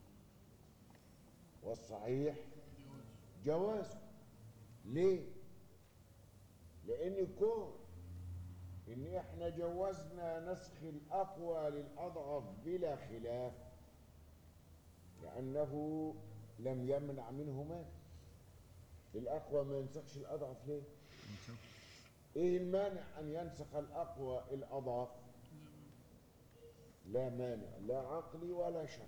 والصحيح جواز ليه؟ لأن كون ان احنا جوزنا نسخ الاقوى للاضعف بلا خلاف لانه لم يمنع منه مانع الاقوى ما ينسخش الاضعف ليه ايه المانع ان ينسخ الاقوى الاضعف لا مانع لا عقلي ولا شرعي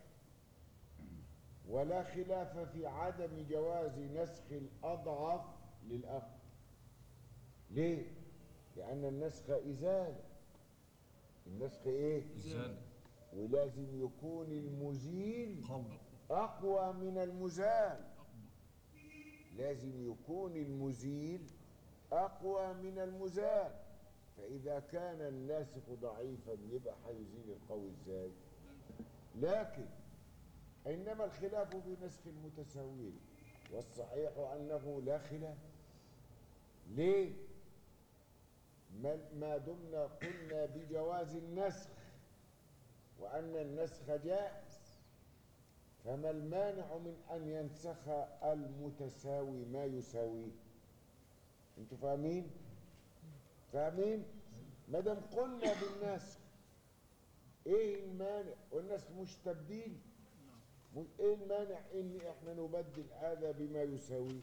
ولا خلاف في عدم جواز نسخ الاضعف للاقوى ليه لأن النسخ إزالة النسخ إيه؟ إزالة ولازم يكون المزيل قول أقوى من المزال لازم يكون المزيل أقوى من المزال فإذا كان الناسخ ضعيفا يبقى هيزيل القوي إزاي؟ لكن إنما الخلاف في نسخ المتساويين والصحيح أنه لا خلاف ليه؟ ما ما دمنا قلنا بجواز النسخ وأن النسخ جائز فما المانع من أن ينسخ المتساوي ما يساويه انتوا فاهمين فاهمين ما دام قلنا بالنسخ ايه المانع والنسخ مش تبديل مش- ايه المانع ان احنا نبدل هذا بما يساويه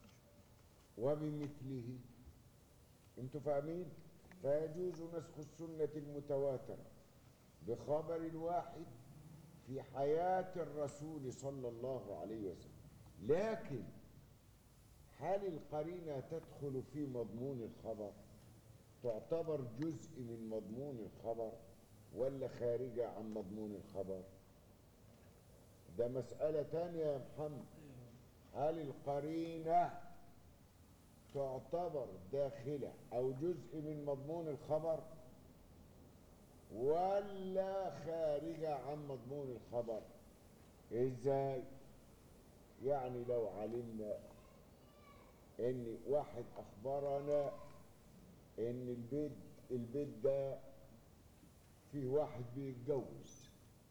وبمثله انتوا فاهمين فيجوز نسخ السنة المتواترة بخبر واحد في حياة الرسول صلى الله عليه وسلم لكن هل القرينة تدخل في مضمون الخبر تعتبر جزء من مضمون الخبر ولا خارجة عن مضمون الخبر ده مسألة تانية يا محمد هل القرينة تعتبر داخلة أو جزء من مضمون الخبر ولا خارجة عن مضمون الخبر إزاي يعني لو علمنا إن واحد أخبرنا إن البيت البيت ده فيه واحد بيتجوز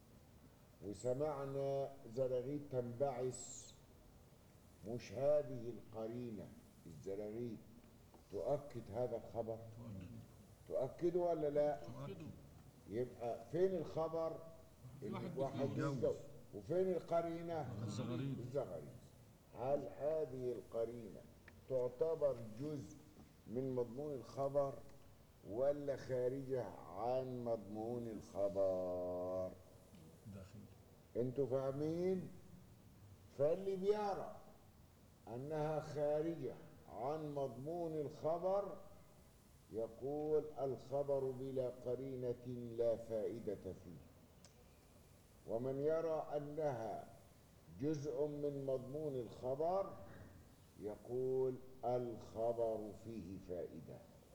وسمعنا زراغيت تنبعث مش هذه القرينة الزراغيت تؤكد هذا الخبر تؤكده ولا لا يبقى فين الخبر إن واحد واحد بيتجوز. بيتجوز وفين القرينة الزغاريد. الزغاريد هل هذه القرينة تعتبر جزء من مضمون الخبر ولا خارجة عن مضمون الخبر داخل انتوا فاهمين فاللي بيرى أنها خارجة عن مضمون الخبر يقول الخبر بلا قرينة لا فائدة فيه ومن يرى أنها جزء من مضمون الخبر يقول الخبر فيه فائدة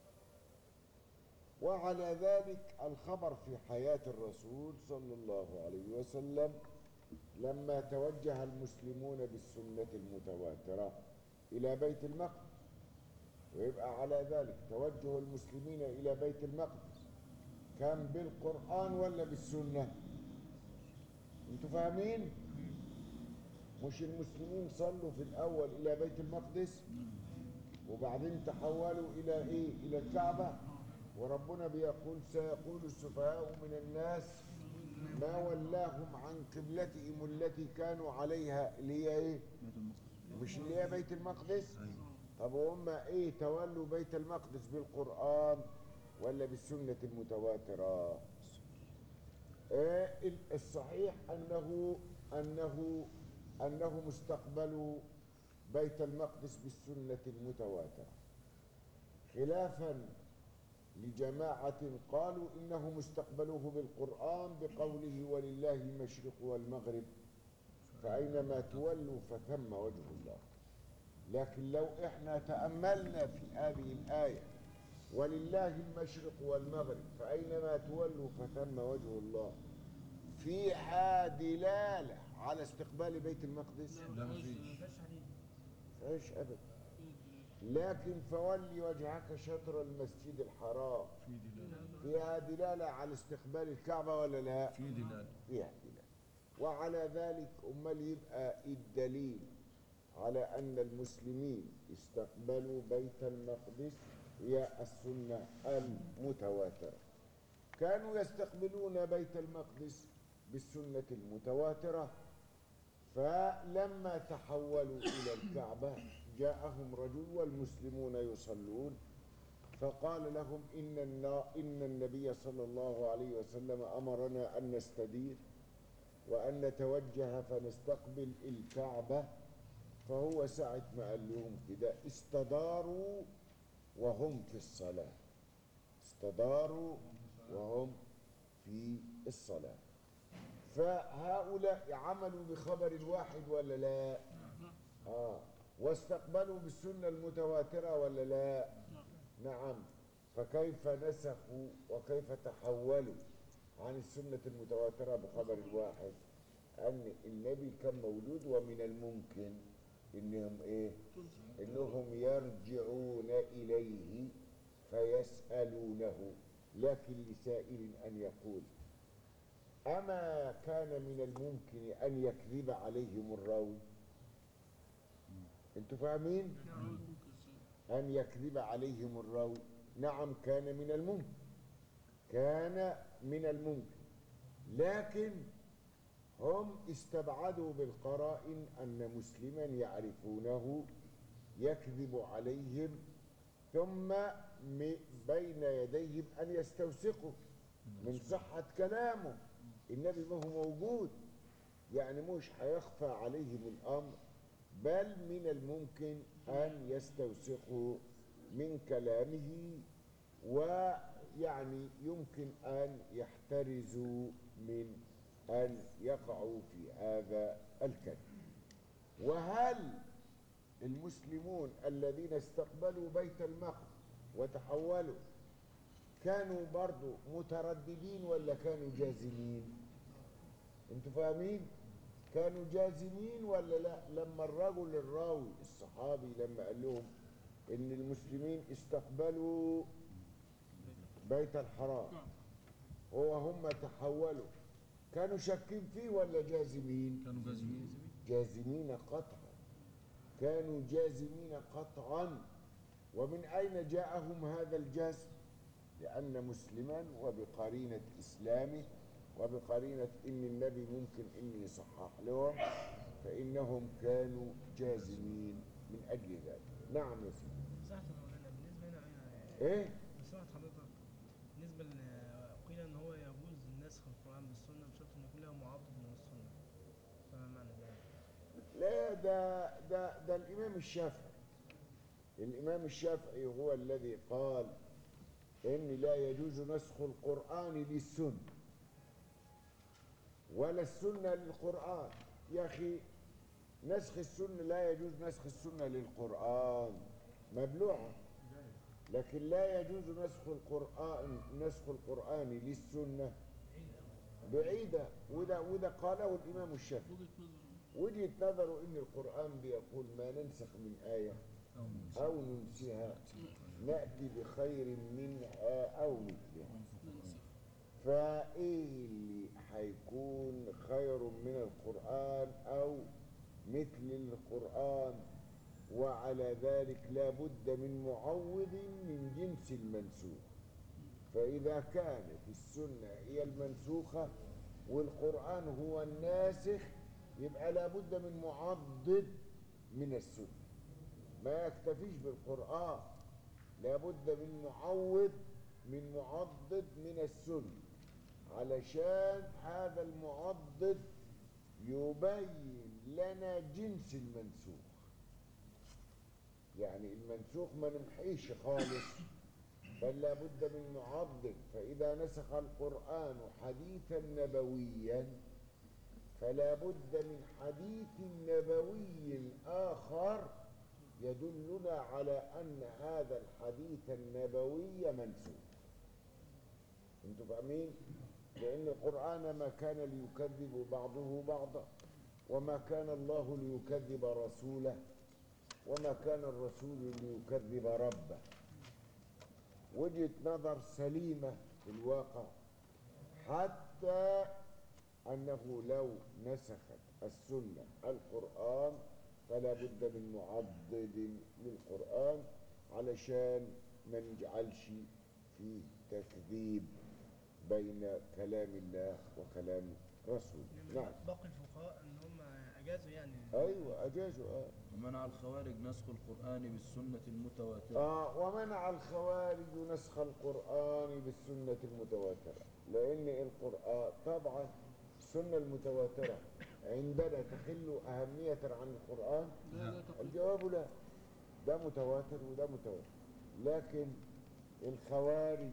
وعلى ذلك الخبر في حياة الرسول صلى الله عليه وسلم لما توجه المسلمون بالسنة المتواترة إلى بيت المقدس ويبقى على ذلك توجه المسلمين إلى بيت المقدس كان بالقرآن ولا بالسنة انتوا فاهمين مش المسلمين صلوا في الأول إلى بيت المقدس وبعدين تحولوا إلى إيه إلى الكعبة وربنا بيقول سيقول السفهاء من الناس ما ولاهم عن قبلتهم التي كانوا عليها اللي هي ايه مش اللي هي بيت المقدس طب وهم ايه تولوا بيت المقدس بالقرآن ولا بالسنة المتواترة إيه ال- الصحيح انه انه انهم استقبلوا بيت المقدس بالسنة المتواترة خلافا لجماعة قالوا إنهم استقبلوه بالقرآن بقوله ولله المشرق والمغرب فأينما تولوا فثم وجه الله لكن لو إحنا تأملنا في هذه الآية ولله المشرق والمغرب فأينما تولوا فثم وجه الله فيها دلالة على استقبال بيت المقدس لا مفيش فيش أبدا لكن فولي وجهك شطر المسجد الحرام في دلالة فيها دلالة على استقبال الكعبة ولا لا؟ في دلالة فيها دلالة وعلى ذلك أمال يبقى الدليل على أن المسلمين استقبلوا بيت المقدس هي السنة المتواترة كانوا يستقبلون بيت المقدس بالسنة المتواترة فلما تحولوا إلى الكعبة جاءهم رجل والمسلمون يصلون فقال لهم إن, النا إن النبي صلى الله عليه وسلم أمرنا أن نستدير وأن نتوجه فنستقبل الكعبة فهو ساعة ما قال لهم كده استداروا وهم في الصلاة استداروا وهم في الصلاة فهؤلاء عملوا بخبر الواحد ولا لا آه واستقبلوا بالسنة المتواترة ولا لا نعم فكيف نسخوا وكيف تحولوا عن السنة المتواترة بخبر الواحد أن النبي كان مولود ومن الممكن إنهم إيه إنهم يرجعون إليه فيسألونه لكن لسائل أن يقول أما كان من الممكن أن يكذب عليهم الراوي انتوا فاهمين أن يكذب عليهم الراوي نعم كان من الممكن كان من الممكن لكن هم استبعدوا بالقرائن أن مسلما يعرفونه يكذب عليهم ثم م- بين يديهم أن يستوثقوا من صحة كلامه النبي ما هو موجود يعني مش هيخفى عليهم الأمر بل من الممكن أن يستوثقوا من كلامه ويعني يمكن أن يحترزوا من أن يقعوا في هذا الكذب وهل المسلمون الذين استقبلوا بيت المقدس وتحولوا كانوا برضو مترددين ولا كانوا جازمين انتوا فاهمين كانوا جازمين ولا لا لما الرجل الراوي الصحابي لما قال لهم ان المسلمين استقبلوا بيت الحرام هو هم تحولوا كانوا شاكين فيه ولا جازمين كانوا جازمين جازمين قطعا كانوا جازمين قطعا ومن أين جاءهم هذا الجزم لأن مسلما وبقرينة إسلامه وبقرينة إن النبي ممكن إن يصحح لهم فإنهم كانوا جازمين من أجل ذلك نعم يا سيدي مساحة مولانا بالنسبة هنا هنا- إيه مساحة حضرتك بالنسبة ل قيل إن هو يجوز نسخ القرآن بالسنة بشرط إن يكون له معضد من السنة فما معنى ذلك؟ لا ده ده ده الإمام الشافعي الإمام الشافعي هو الذي قال إن لا يجوز نسخ القرآن للسنة ولا السنة للقرآن يا أخي نسخ السنة لا يجوز نسخ السنة للقرآن مبلوعة لكن لا يجوز نسخ القرآن نسخ القرآن للسنة بعيدة وده وده قاله الإمام الشافعي وجهة وجهة نظر نظره إن القرآن بيقول ما ننسخ من آية أو ننسها نأتي بخير منها أو مثلها فإيه اللي هيكون خير من القرآن أو مثل القرآن وعلى ذلك لا بد من معوض من جنس المنسوخ فإذا كانت السنة هي المنسوخة والقرآن هو الناسخ يبقى لا بد من معضد من السنة ما يكتفيش بالقرآن لا بد من معوض من معضد من السنة علشان هذا المعضد يبين لنا جنس المنسوخ يعني المنسوخ ما نمحيش خالص بل لا بد من معضد فإذا نسخ القرآن حديثا نبويا فلا بد من حديث نبوي آخر يدلنا على أن هذا الحديث النبوي منسوخ انتوا فاهمين؟ لأن القرآن ما كان ليكذب بعضه بعضا وما كان الله ليكذب رسوله وما كان الرسول ليكذب ربه وجهة نظر سليمة في الواقع حتى أنه لو نسخت السنة القرآن فلا بد من معضد للقرآن علشان ما نجعلش فيه تكذيب بين كلام الله وكلام رسوله نعم باقي الفقهاء ان هم اجازوا يعني أيوة أجازوا آه. ومنع الخوارج نسخ القرآن بالسنة المتواترة آه ومنع الخوارج نسخ القرآن بالسنة المتواترة لأن القرآن طبعا السنة المتواترة عندنا تخل أهمية عن القرآن لا لا تقل الجواب لا ده متواتر وده متواتر لكن الخوارج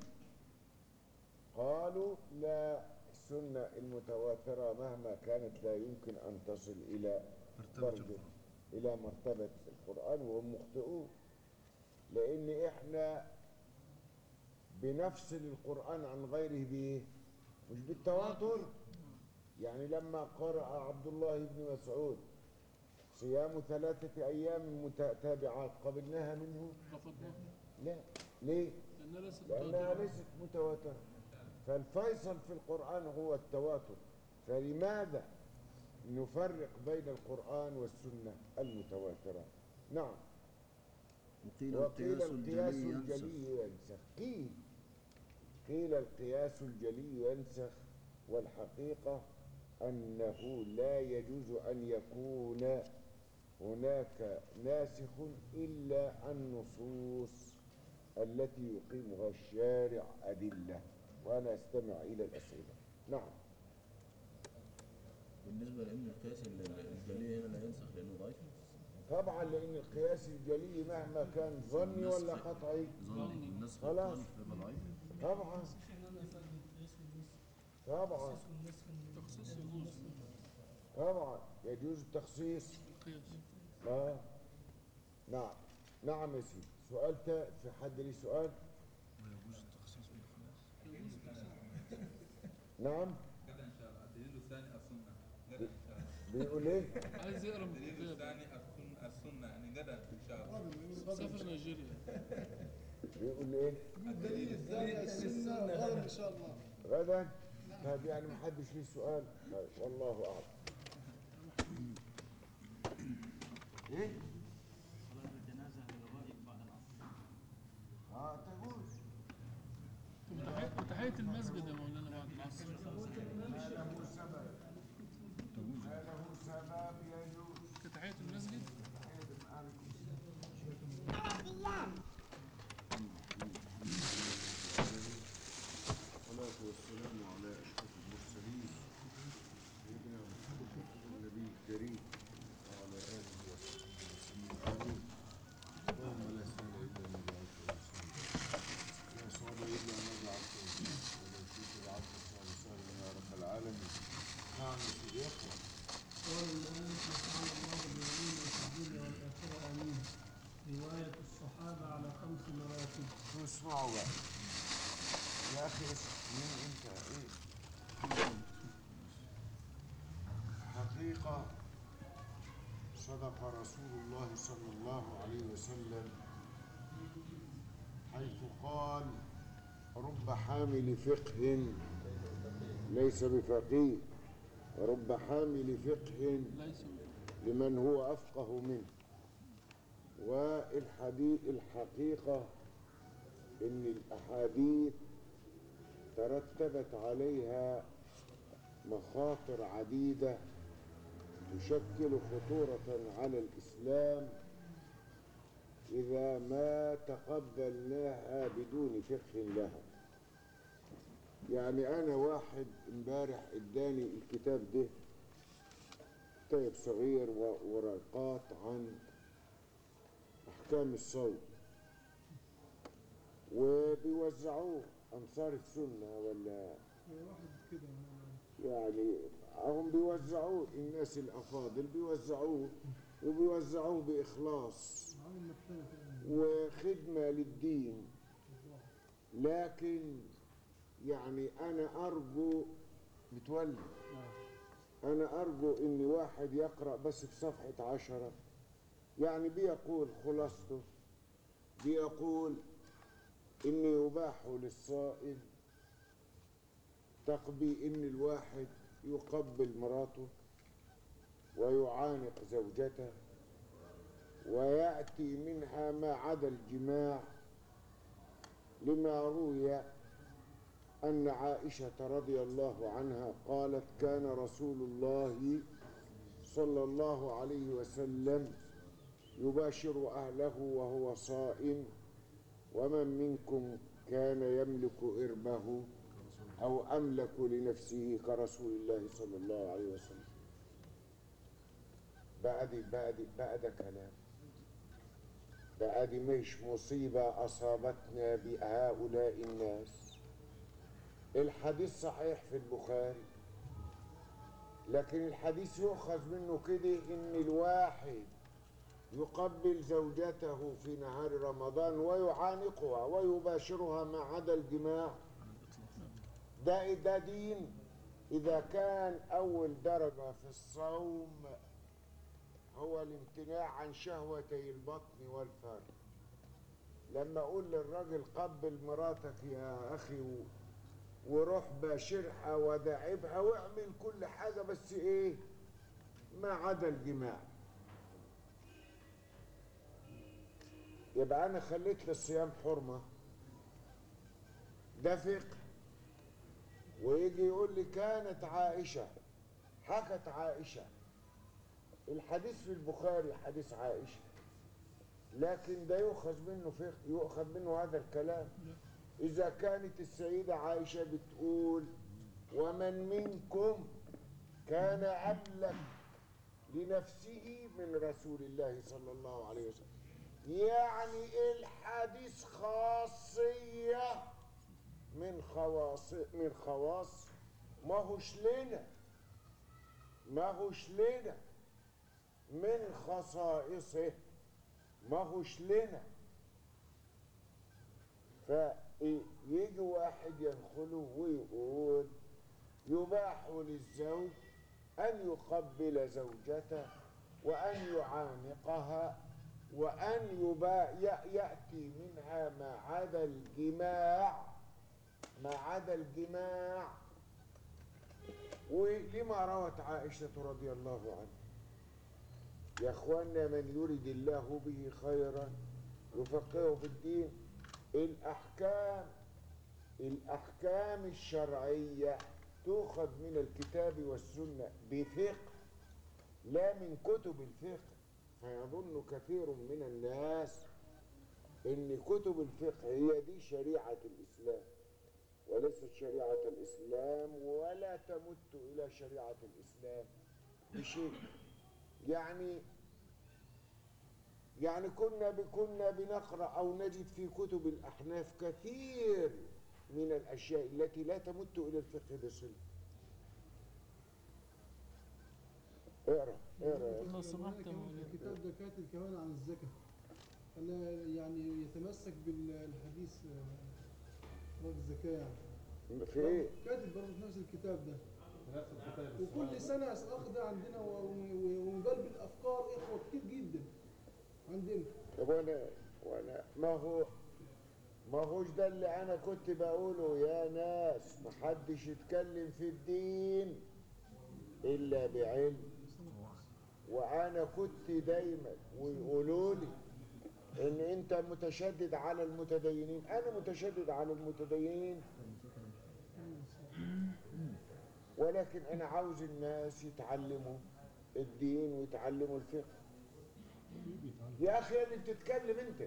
قالوا لا السنة المتواترة مهما كانت لا يمكن أن تصل إلى درجة إلى مرتبة القرآن وهم مخطئون لأن إحنا بنفصل القرآن عن غيره بإيه؟ مش بالتواتر يعني لما قرأ عبد الله بن مسعود صيام ثلاثة أيام متتابعات قبلناها منه؟ رفضناه لا ليه؟ لأنها ليست لأنها متواترة. ليست متواترة فالفيصل في القرآن هو التواتر فلماذا نفرق بين القرآن والسنة المتواترة نعم وقيل وقيل القياس القياس الجلي ينسخ الجلي ينسخ قيل قيل القياس الجلي ينسخ والحقيقة أنه لا يجوز أن يكون هناك ناسخ إلا النصوص التي يقيمها الشارع أدلة وأنا أستمع إلى الأسئلة نعم بالنسبة لأن القياس ال- الجلي هنا لا ينسخ لأنه ضعيف طبعا لأن القياس الجلي مهما كان ظني ولا النسخ- قطعي ظني النسخ خلاص. الظني فيبقى ضعيف طبعا صحيح ان انا افرق بين القياس والنسخ طبعا القياس والنسخ تخصيص يجوز طبعا يجوز التخصيص القياس آه. نعم نعم يا سيدي سؤال تا في حد ليه سؤال ويجوز التخصيص بالقياس نعم غدا ان شاء الله الدليل الثاني السنه غدا ان شاء الله بيقول ايه عايز يقرا من الدليل الكتاب الثاني السنه السنه يعني غدا ان شاء الله سافر نيجيريا بيقول ايه الدليل الثاني السنة غدا إن شاء الله غدا طيب يعني محدش ليه سؤال طيب والله اعلم ايه صلاة الجنازة للغائب بعد العصر اه تجوز وتحية- وتحية المسجد يا مولانا بعد العصر ما له سبب ما له سبب يجوز كتحية المسجد والصلاة والسلام على أشرف المرسلين سيدنا محمد النبي الكريم وعلى آله اسمعوا بقى يا اخي اسمع مين انت ايه حقيقة صدق رسول الله صلى الله عليه وسلم حيث قال رب حامل فقه ليس بفقيه ورب حامل فقه ليس لمن هو أفقه منه والحديث الحقيقة إن الأحاديث ترتبت عليها مخاطر عديدة تشكل خطورة على الإسلام إذا ما تقبلناها بدون فقه لها يعني أنا واحد امبارح اداني الكتاب ده كتاب صغير و- ورقات عن أحكام الصوم وبيوزعوه أنصار السنة ولا واحد كده يعني هم بيوزعوه الناس الأفاضل بيوزعوه وبيوزعوه بإخلاص عامل مكتبة كده وخدمة للدين لكن يعني أنا أرجو متولي أنا أرجو إن واحد يقرأ بس في صفحة عشرة يعني بيقول خلاصته بيقول إن يباح للصائم تقبي إن الواحد يقبل مراته ويعانق زوجته ويأتي منها ما عدا الجماع لما روي أن عائشة رضي الله عنها قالت كان رسول الله صلى الله عليه وسلم يباشر أهله وهو صائم ومن منكم كان يملك إربه أو أملك لنفسه كرسول الله صلى الله عليه وسلم بعد بعد بعد كلام بعد مش مصيبة أصابتنا بهؤلاء الناس الحديث صحيح في البخاري لكن الحديث يؤخذ منه كده إن الواحد يقبل زوجته في نهار رمضان ويعانقها ويباشرها ما عدا الجماع ده ده دين إذا كان أول درجة في الصوم هو الامتناع عن شهوتي البطن والفرج لما أقول للراجل قبل مراتك يا أخي و- وروح باشرها وداعبها واعمل كل حاجة بس إيه ما عدا الجماع يبقى أنا خليت للصيام حرمة ده فقه ويجي يقول لي كانت عائشة حكت عائشة الحديث في البخاري حديث عائشة لكن ده يؤخذ منه فقه يؤخذ منه هذا الكلام إذا كانت السيدة عائشة بتقول ومن منكم كان أملك لنفسه من رسول الله صلى الله عليه وسلم يعني الحديث خاصية من خواص من خواص ما هوش لنا ما هوش لنا من خصائصه ما هوش لنا فيجي واحد يدخله ويقول يباح للزوج أن يقبل زوجته وأن يعانقها وأن يبا ي- يأتي منها ما عدا الجماع ما عدا الجماع ولما روت عائشة رضي الله عنها يا اخوانا من يريد الله به خيرا يفقهه في الدين الاحكام الاحكام الشرعيه تؤخذ من الكتاب والسنه بفقه لا من كتب الفقه فيظن كثير من الناس ان كتب الفقه هي دي شريعه الاسلام وليست شريعه الاسلام ولا تمت الى شريعه الاسلام بشيء يعني يعني كنا ب- كنا بنقرا او نجد في كتب الاحناف كثير من الاشياء التي لا تمت الى الفقه بصله اقرا اقرا يا أخي. لو سمحت يا كمان مولانا. الكتاب ده كاتب كمان عن الزكاة قال يعني يتمسك بالحديث إخراج الزكاة يعني في ايه كاتب برضه في نفس الكتاب ده نفس الكتاب وكل سنة أخ ده عندنا و- و- ومقلب الأفكار إخوة كتير جدا عندنا طب وانا وانا ما هو ما هوش ده اللي انا كنت بقوله يا ناس محدش يتكلم في الدين الا بعلم وانا كنت دايما ويقولوا لي ان انت متشدد على المتدينين انا متشدد على المتدينين ولكن انا عاوز الناس يتعلموا الدين ويتعلموا الفقه يا اخي اللي بتتكلم انت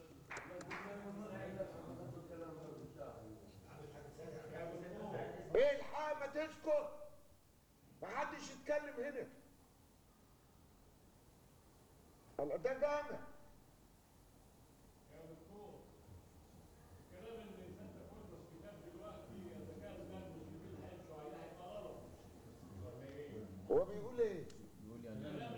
ايه الحق ما تسكت محدش يتكلم هنا الله ده جامع هو بيقول ايه يقول يعني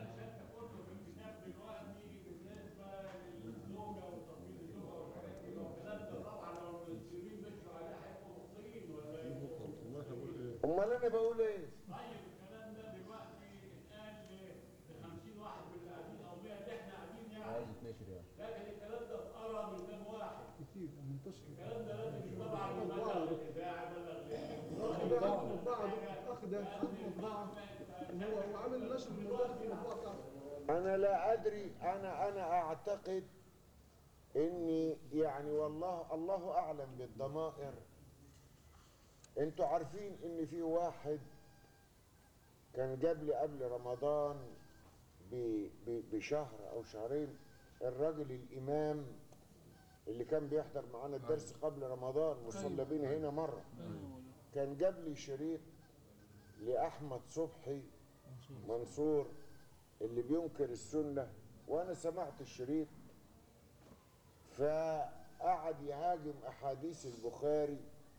امال انا بقول ايه عايز يتنشر يعني كتير منتشر الكلام ده لازم يطبع مطبعة مطبعة مطبعة الأخ ده عنده مطبعة وهو هو عامل نشر الموضوع في المطبعة بتاعته انا لا ادري انا انا اعتقد اني يعني والله الله اعلم بالضمائر انتوا عارفين ان في واحد كان جاب لي قبل رمضان ب- ب- بشهر او شهرين الراجل الامام اللي كان بيحضر معانا الدرس قبل رمضان وصلى بينا هنا مره كان جاب لي شريط لاحمد صبحي منصور اللي بينكر السنه وانا سمعت الشريط فقعد يهاجم احاديث البخاري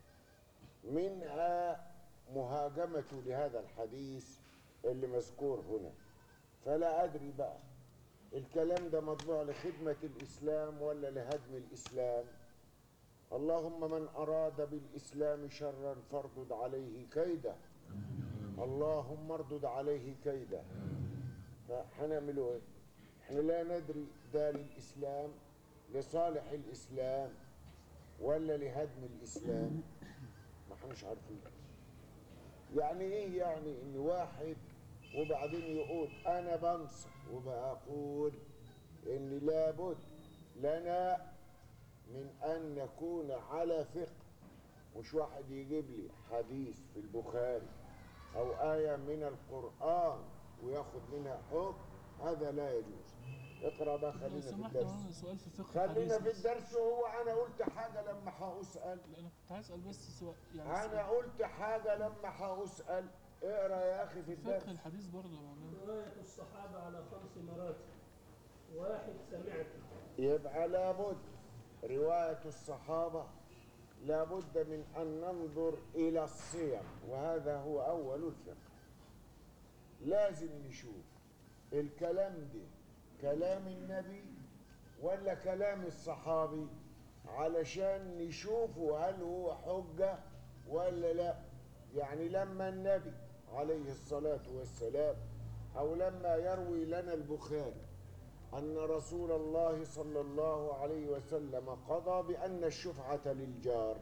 منها مهاجمته لهذا الحديث اللي مذكور هنا فلا ادري بقى الكلام ده مطبوع لخدمه الاسلام ولا لهدم الاسلام اللهم من اراد بالاسلام شرا فاردد عليه كيده اللهم اردد عليه كيده فهنعمله ايه احنا لا ندري ده للاسلام لصالح الاسلام ولا لهدم الاسلام ما احناش عارفين يعني ايه يعني ان واحد وبعدين يقول انا بنصح وبقول ان لابد لنا من ان نكون على فقه مش واحد يجيب لي حديث في البخاري او آية من القرآن وياخد منها حكم هذا لا يجوز اقرا بقى لو خلينا في سمحت الدرس انا سؤال في فقه خلينا الحديث في بس. الدرس وهو انا قلت حاجة لما هأسأل لا انا كنت عايز اسال بس سؤال يعني انا قلت حاجة لما هأسأل اقرا يا اخي في فقه الدرس الحديث برضه يا مولانا رواية الصحابة على خمس مراتب واحد سمعت يبقى لابد رواية الصحابة لابد من أن ننظر إلى الصيغ وهذا هو أول الفقه لازم نشوف الكلام ده كلام النبي ولا كلام الصحابي علشان نشوفه هل هو حجة ولا لا يعني لما النبي عليه الصلاة والسلام أو لما يروي لنا البخاري أن رسول الله صلى الله عليه وسلم قضى بأن الشفعة للجار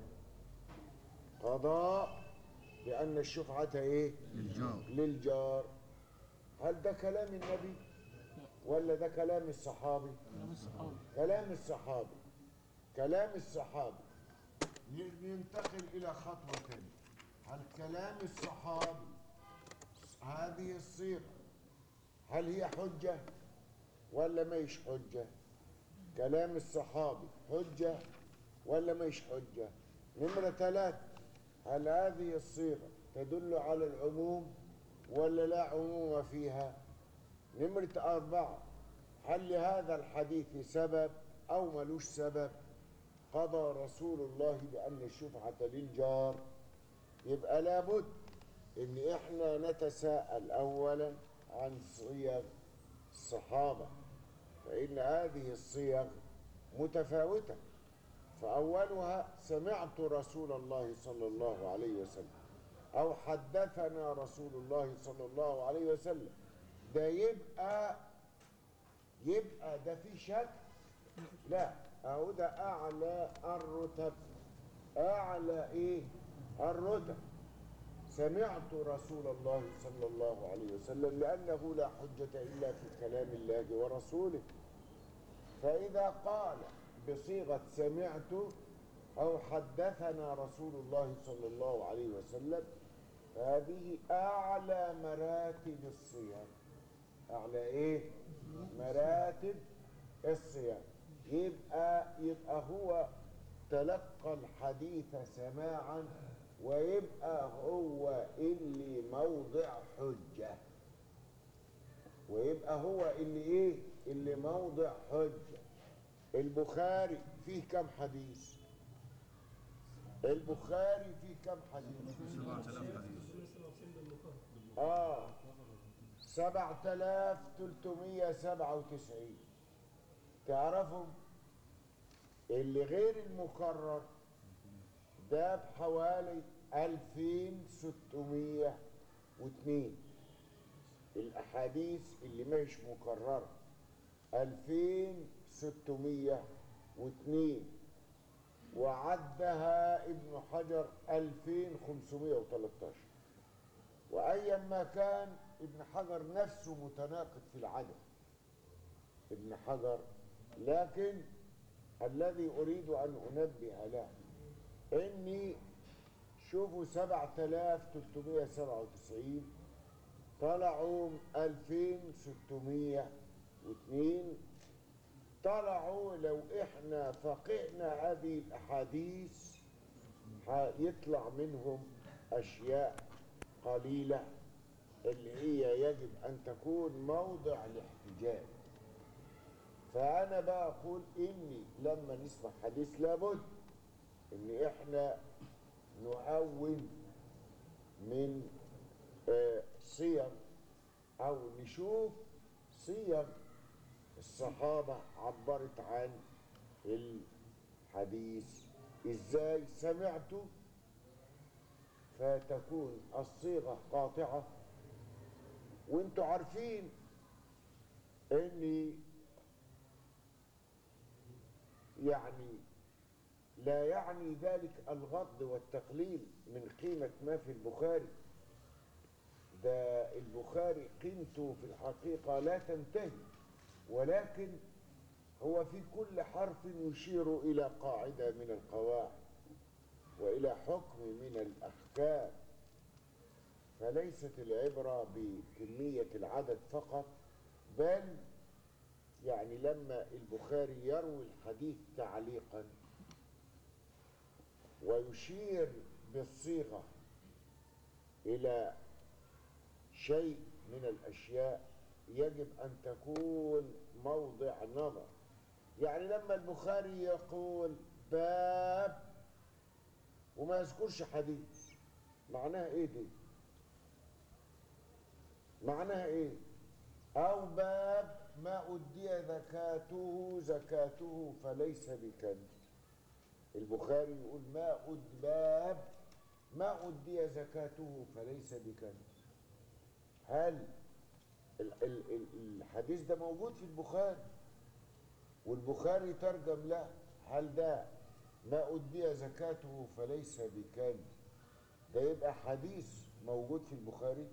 قضى بأن الشفعة إيه؟ للجار للجار هل ده كلام النبي ولا ده كلام الصحابي؟ كلام الصحابة كلام الصحابي كلام الصحابي ننتقل إلى خطوة ثانية هل كلام الصحابي هذه الصيغة هل هي حجة ولا ما هيش حجة كلام الصحابي حجة ولا ما هيش حجة نمرة ثلاثة هل هذه الصيغة تدل على العموم ولا لا عموم فيها نمرة أربعة هل لهذا الحديث سبب أو ملوش سبب قضى رسول الله بأن الشفعة للجار يبقى لابد ان احنا نتساءل اولا عن صيغ الصحابة فإن هذه الصيغ متفاوتة فأولها سمعت رسول الله صلى الله عليه وسلم أو حدثنا رسول الله صلى الله عليه وسلم ده يبقى يبقى ده في شك لا أهو ده أعلى الرتب أعلى إيه الرتب سمعت رسول الله صلى الله عليه وسلم لأنه لا حجة إلا في كلام الله ورسوله فإذا قال بصيغة سمعت أو حدثنا رسول الله صلى الله عليه وسلم فهذه أعلى مراتب الصيام أعلى إيه؟ مراتب الصيام يبقى يبقى هو تلقى الحديث سماعا ويبقى هو اللي موضع حجة ويبقى هو اللي ايه اللي موضع حجة البخاري فيه كم حديث البخاري فيه كم حديث 7000 حديث اه 7397 تعرفوا اللي غير المكرر ده بحوالي 2602 الأحاديث اللي مش مكررة 2602 وعدها ابن حجر 2513 وأيا ما كان ابن حجر نفسه متناقض في العدد ابن حجر لكن الذي أريد أن أنبه له إني شوفوا 7397 طلعوا 2602 طلعوا لو احنا فقئنا هذه الاحاديث هيطلع منهم اشياء قليله اللي هي يجب ان تكون موضع الاحتجاج فانا بقى اقول اني لما نسمع حديث لابد ان احنا نعون من آه، صيغ او نشوف صيغ الصحابة عبرت عن الحديث ازاي سمعت فتكون الصيغة قاطعة وانتوا عارفين اني يعني لا يعني ذلك الغض والتقليل من قيمة ما في البخاري ده البخاري قيمته في الحقيقة لا تنتهي ولكن هو في كل حرف يشير إلى قاعدة من القواعد وإلى حكم من الأحكام فليست العبرة بكمية العدد فقط بل يعني لما البخاري يروي الحديث تعليقا ويشير بالصيغة إلى شيء من الأشياء يجب أن تكون موضع نظر يعني لما البخاري يقول باب وما يذكرش حديث معناها ايه دي معناها ايه او باب ما أدي زكاته زكاته فليس بكنز البخاري يقول ما أد باب ما أدي زكاته فليس بكنز هل ال- ال- ال- الحديث ده موجود في البخاري والبخاري ترجم له هل ده ما أدي زكاته فليس بكنز ده يبقى حديث موجود في البخاري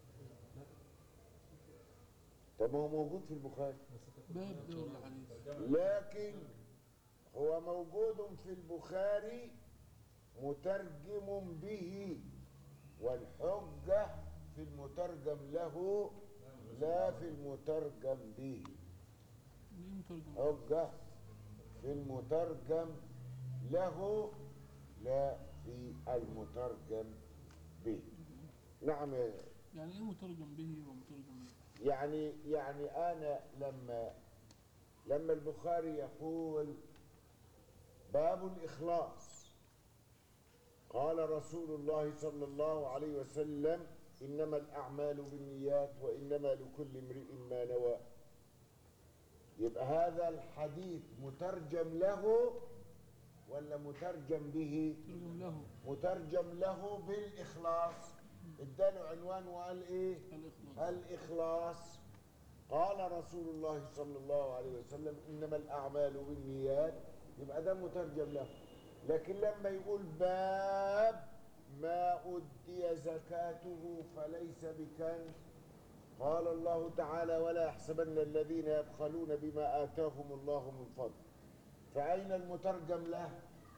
طب ما هو موجود في البخاري باب ده ولا حديث لكن هو موجود في البخاري مترجم به والحجة في المترجم له لا في المترجم به ليه مترجم حجة في المترجم له لا في المترجم به نعم يا يعني ايه مترجم به ومترجم به يعني يعني انا لما لما البخاري يقول باب الاخلاص قال رسول الله صلى الله عليه وسلم انما الاعمال بالنيات وانما لكل امرئ ما نوى يبقى هذا الحديث مترجم له ولا مترجم به ترجم له مترجم له بالإخلاص اداله عنوان وقال ايه الإخلاص الإخلاص قال رسول الله صلى الله عليه وسلم إنما الأعمال بالنيات يبقى ده مترجم له لكن لما يقول باب ما أدي زكاته فليس بكنز قال الله تعالى ولا يحسبن الذين يبخلون بما آتاهم الله من فضل فأين المترجم له؟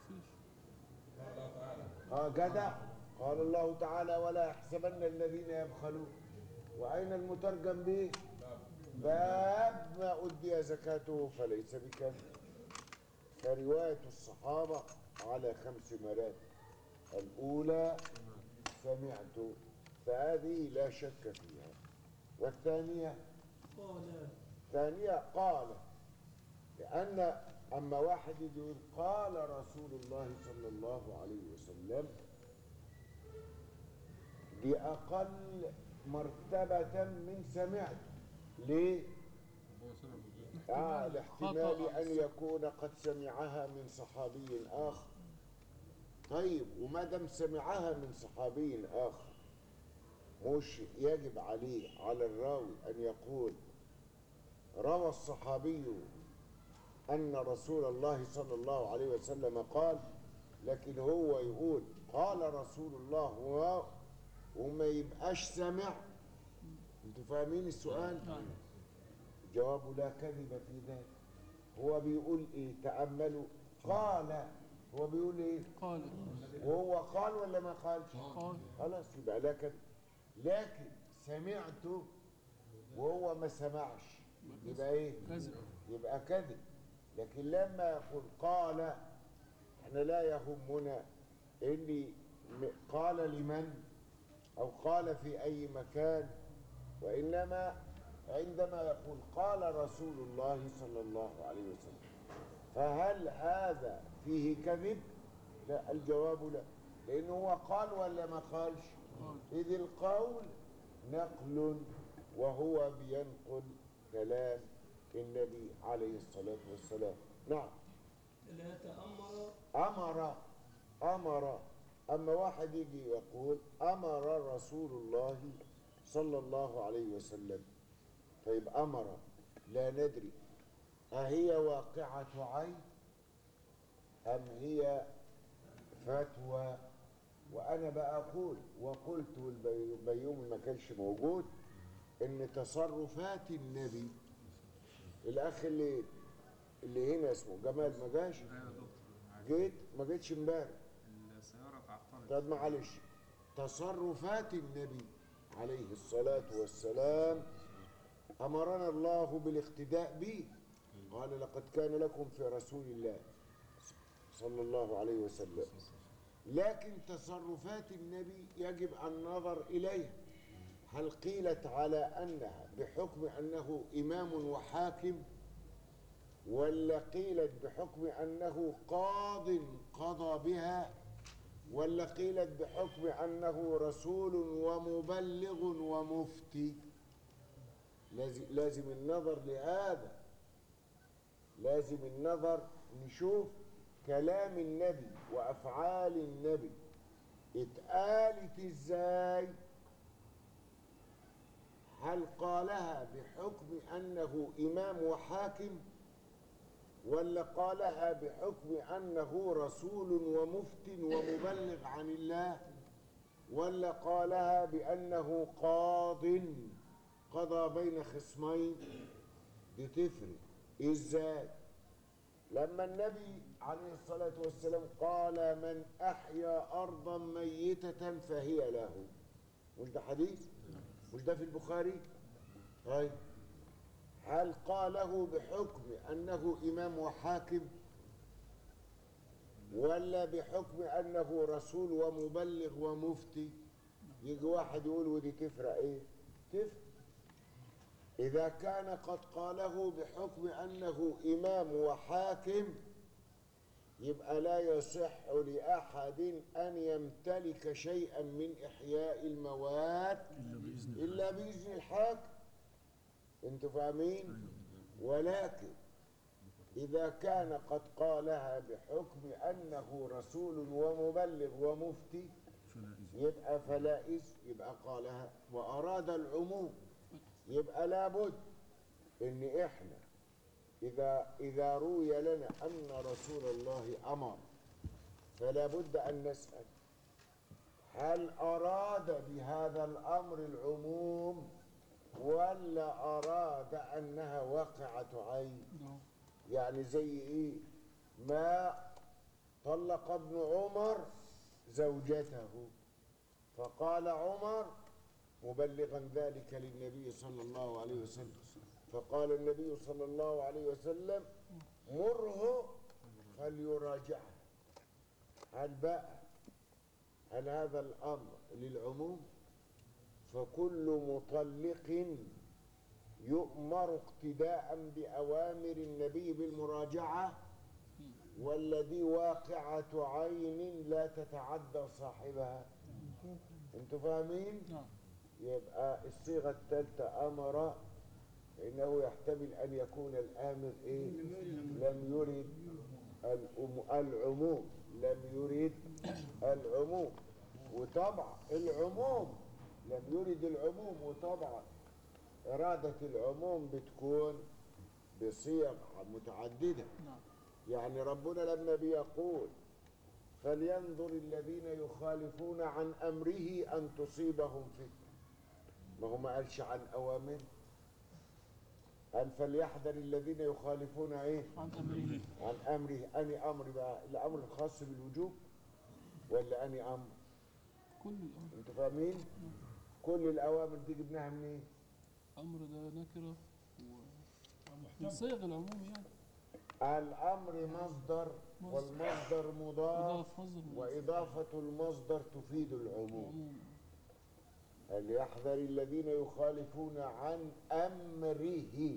اه جدع قال الله تعالى ولا يحسبن الذين يبخلون وأين المترجم به؟ باب ما أدي زكاته فليس بكنز فرواية الصحابة على خمس مراتب الأولى سمعت فهذه لا شك فيها والثانية قال ثانية قال لأن أما واحد يجي يقول قال رسول الله صلى الله عليه وسلم دي أقل مرتبة من سمعت ليه؟ هو سمع بالغير آه الاحتمال خطأ. أن يكون قد سمعها من صحابي آخر طيب وما دام سمعها من صحابي آخر مش يجب عليه على الراوي أن يقول روى الصحابي أن رسول الله صلى الله عليه وسلم قال لكن هو يقول قال رسول الله و- وما يبقاش سمع انتوا فاهمين السؤال؟ جواب لا كذب في ذلك هو بيقول ايه تأملوا قال هو بيقول ايه قال وهو قال ولا ما قالش قال خلاص يبقى لا كذب لكن سمعته وهو ما سمعش يبقى ايه كذب يبقى كذب لكن لما يقول قال احنا لا يهمنا اني م- قال لمن او قال في اي مكان وانما عندما يقول قال رسول الله صلى الله عليه وسلم فهل هذا فيه كذب لا الجواب لا لانه هو قال ولا ما قالش قال إذ القول نقل وهو بينقل كلام النبي عليه الصلاة والسلام نعم ثلاثة أمر أمر أمر أما واحد يجي يقول أمر رسول الله صلى الله عليه وسلم طيب أمر لا ندري أهي واقعة عين أم هي فتوى وأنا بقول وقلت والبيوم ما كانش موجود إن تصرفات النبي الأخ اللي اللي هنا اسمه جمال ما جاش ايوه يا دكتور جيت ما جيتش امبارح السيارة تعطلت طب معلش تصرفات النبي عليه الصلاة والسلام أمرنا الله بالاقتداء به قال لقد كان لكم في رسول الله صلى الله عليه وسلم لكن تصرفات النبي يجب النظر إليها هل قيلت على أنها بحكم أنه إمام وحاكم ولا قيلت بحكم أنه قاض قضى بها ولا قيلت بحكم أنه رسول ومبلغ ومفتي لازم, لازم النظر لهذا لازم النظر نشوف كلام النبي وأفعال النبي اتقالت ازاي هل قالها بحكم أنه إمام وحاكم ولا قالها بحكم أنه رسول ومفت ومبلغ عن الله ولا قالها بأنه قاض قضى بين خصمين دي تفرق ازاي لما النبي عليه الصلاة والسلام قال من أحيا أرضا ميتة فهي له مش ده حديث مش ده في البخاري طيب هل قاله بحكم أنه إمام وحاكم ولا بحكم أنه رسول ومبلغ ومفتي يجي واحد يقول ودي تفرق إيه تفرق إذا كان قد قاله بحكم أنه إمام وحاكم يبقى لا يصح لأحد أن يمتلك شيئا من إحياء المواد إلا بإذن الله إلا بإذن الحاكم انتوا فاهمين ولكن إذا كان قد قالها بحكم أنه رسول ومبلغ ومفتي يبقى فلائس يبقى قالها وأراد العموم يبقى لابد إن إحنا إذا إذا روي لنا أن رسول الله أمر فلا بد أن نسأل هل أراد بهذا الأمر العموم ولا أراد أنها واقعة عين ده يعني زي إيه ما طلق ابن عمر زوجته فقال عمر مبلغا ذلك للنبي صلى الله عليه وسلم فقال النبي صلى الله عليه وسلم مره فليراجعها هل بقى هل هذا الأمر للعموم فكل مطلق يؤمر اقتداء بأوامر النبي بالمراجعة والذي واقعة عين لا تتعدى صاحبها انتوا فاهمين؟ نعم يبقى الصيغة الثالثة أمر إنه يحتمل أن يكون الآمر إيه؟ لم يرد الأم- العموم لم يرد العموم وطبعا العموم لم يرد العموم وطبعا إرادة العموم بتكون بصيغ متعددة نعم يعني ربنا لما بيقول فلينظر الذين يخالفون عن أمره أن تصيبهم فتنة ما هو ما قالش عن أوامر قال فليحذر الذين يخالفون إيه عن أمره عن أمره أني أمر بقى الأمر الخاص بالوجوب ولا أني أمر كل الأمر أنتوا فاهمين كل الأوامر دي جبناها منين أمر ده نكرة و صيغ العموم يعني الأمر مصدر والمصدر مضاف مضاف مصدر مضاف. وإضافة المصدر تفيد العموم عموم فليحذر الذين يخالفون عن أمره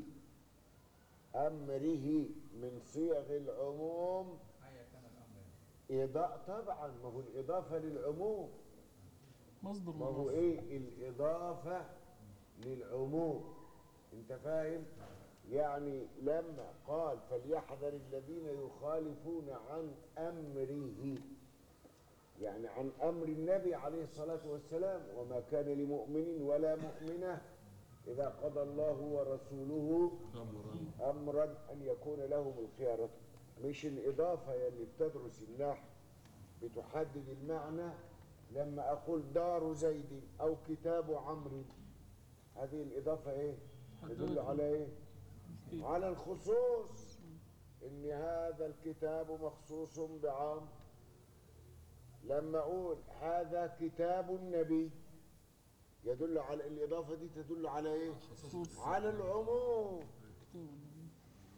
أمره من صيغ العموم إضاءة طبعا ما هو الإضافة للعموم مصدر ما هو مضاف إيه الإضافة للعموم أنت فاهم يعني لما قال فليحذر الذين يخالفون عن أمره يعني عن أمر النبي عليه الصلاة والسلام وما كان لمؤمن ولا مؤمنة إذا قضى الله ورسوله أمرا أن يكون لهم الخيارة مش الإضافة يلي بتدرس النحو بتحدد المعنى لما أقول دار زيد أو كتاب عمرو هذه الإضافة إيه؟ تدل على إيه؟ إيه؟ على الخصوص إن هذا الكتاب مخصوص بعام لما أقول هذا كتاب النبي يدل على الإضافة دي تدل على إيه؟ خصوص على العموم كتاب النبي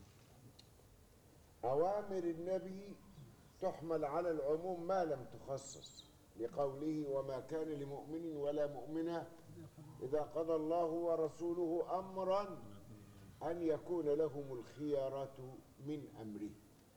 أوامر النبي تحمل على العموم ما لم تخصص لقوله وما كان لمؤمن ولا مؤمنة إذا قضى الله ورسوله أمرا أن يكون لهم الخيارة من أمره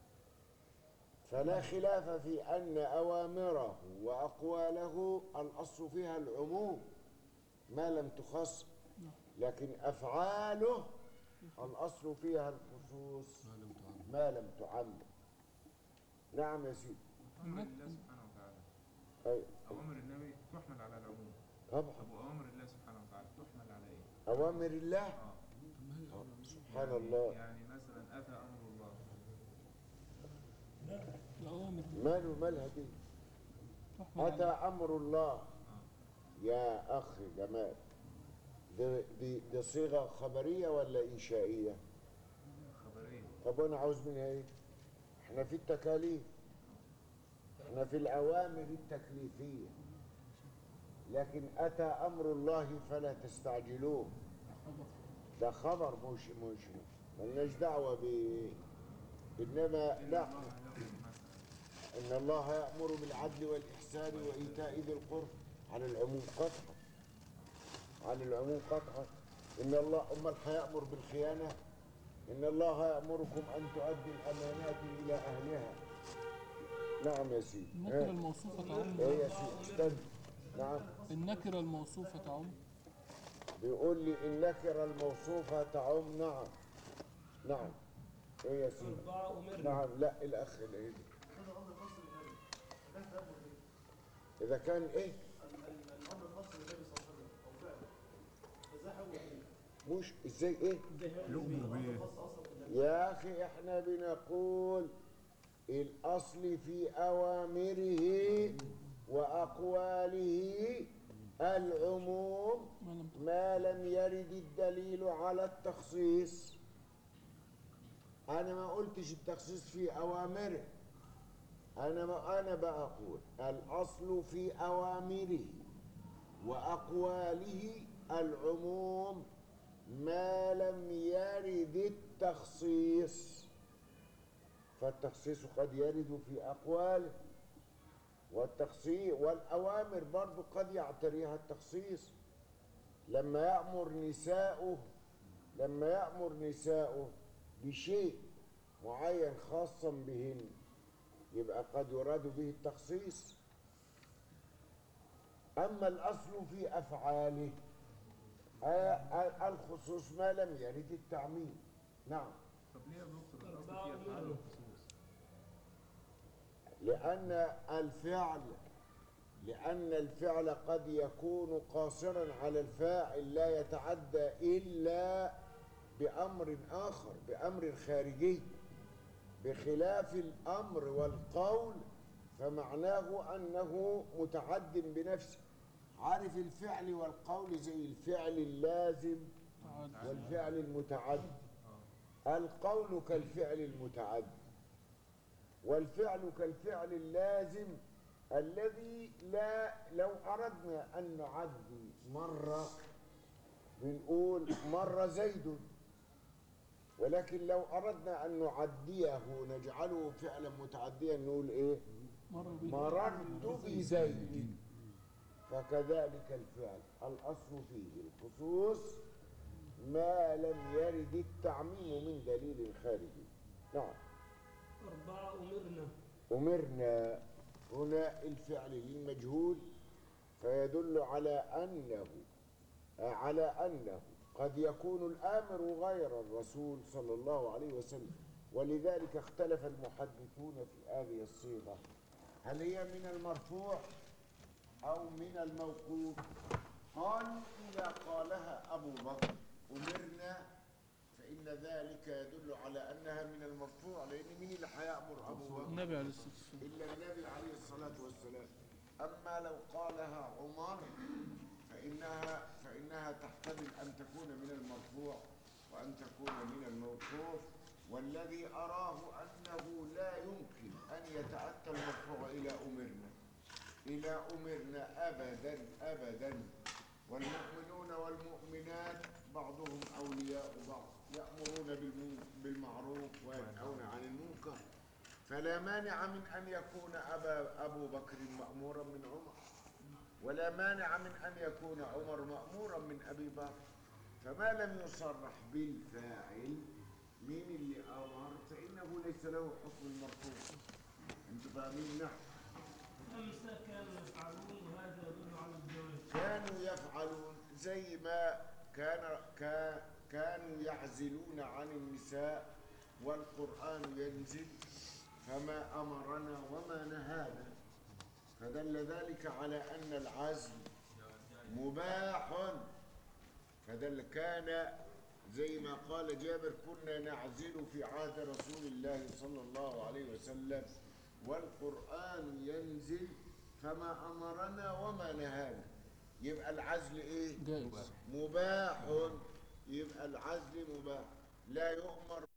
فلا خلاف في أن أوامره وأقواله الأصل فيها العموم ما لم تخص لكن أفعاله الأصل فيها الخصوص ما لم تعمم نعم يا سيدي أمر الله سبحانه وتعالى أي أوامر النبي تحمل على العموم طبعا طب وأوامر الله سبحانه وتعالى تحمل على إيه؟ أوامر الله آه سبحان الله يعني مثلا أتى أمر الله الأوامر ماله مالها دي تحمل أتى على أمر الله يا أخي جمال دي, دي, دي صيغة خبرية ولا إنشائية خبرية طب أنا عاوز منها إيه إحنا في التكاليف إحنا في الأوامر التكليفية لكن أتى أمر الله فلا تستعجلوه ده خبر مش مش ملناش دعوة ب إنما لا الله يأمر مثلا إن الله يأمر بالعدل والإحسان وإيتاء ذي القرب على العموم قطعا على العموم قطعا إن الله أمال هيأمر بالخيانة إن الله يأمركم أن تؤدوا الأمانات إلى أهلها نعم يا سيدي النكرة ها؟ الموصوفة تعم إيه يا سيدي استنى نعم النكرة الموصوفة تعم بيقول لي النكرة الموصوفة تعم نعم نعم ايه يا سيدي أربعة أمرنا نعم لا الاخ العيد هذا امر خاص بالنبي فكان تامر به اذا كان ايه الامر خاص بالنبي صلى الله عليه وسلم او فعله فازاي حول به مش ازاي ايه الامر خاص اصلا بالنبي يا اخي احنا بنقول الاصل في اوامره واقواله العموم ما لم يرد الدليل على التخصيص انا ما قلتش التخصيص في اوامره انا ما انا بقول الاصل في اوامره واقواله العموم ما لم يرد التخصيص فالتخصيص قد يرد في أقواله والتخصيص والأوامر برضو قد يعتريها التخصيص لما يأمر نساؤه لما يأمر نساؤه بشيء معين خاصا بهن يبقى قد يراد به التخصيص أما الأصل في أفعاله آه، الخصوص ما لم يرد التعميم نعم طب ليه يا دكتور الاصل أربعة في افعال أمرنا. الخصوص لأن الفعل لأن الفعل قد يكون قاصرا على الفاعل لا يتعدى إلا بأمر آخر بأمر خارجي بخلاف الأمر والقول فمعناه أنه متعد بنفسه عارف الفعل والقول زي الفعل اللازم والفعل المتعد القول كالفعل المتعد والفعل كالفعل اللازم الذي لا لو أردنا أن نعدي مرة بنقول مر زيد ولكن لو أردنا أن نعديه نجعله فعلا متعديا نقول إيه مرة بيه مررت بزيد فكذلك الفعل الأصل فيه الخصوص ما لم يرد التعميم من دليل خارجي نعم أربعة أمرنا أمرنا هنا الفعل للمجهول فيدل على أنه على أنه قد يكون الآمر غير الرسول صلى الله عليه وسلم ولذلك اختلف المحدثون في هذه الصيغة هل هي من المرفوع أو من الموقوف قالوا إذا قالها أبو بكر أمرنا فإن ذلك يدل على أنها من المرفوع لأن مين اللي هيأمر أبو بكر النبي عليه الصلاة والسلام إلا النبي عليه الصلاة والسلام أما لو قالها عمر فإنها فإنها تحتمل أن تكون من المرفوع وأن تكون من الموقوف والذي أراه أنه لا يمكن أن يتأتى المرفوع إلى أمرنا إلى أمرنا أبدا أبدا والمؤمنون والمؤمنات بعضهم أولياء بعض يأمرون بالم- بالمعروف وينهون عن المنكر فلا مانع من أن يكون أبا أبو بكر مأمورا من عمر ولا مانع من أن يكون عمر مأمورا من أبي بكر فما لم يصرح بالفاعل مين اللي أمر فإنه ليس له حكم المرفوع أنتم فاهمين نعم خمسة كانوا يفعلون وهذا يدل على الجواز كانوا يفعلون زي ما كان كا- كانوا يعزلون عن النساء والقرآن ينزل فما أمرنا وما نهانا فدل ذلك على أن العزل مباح فدل كان زي ما قال جابر كنا نعزل في عهد رسول الله صلى الله عليه وسلم والقرآن ينزل فما أمرنا وما نهانا يبقى العزل إيه؟ جائز مباح يبقى العزل مباح لا يؤمر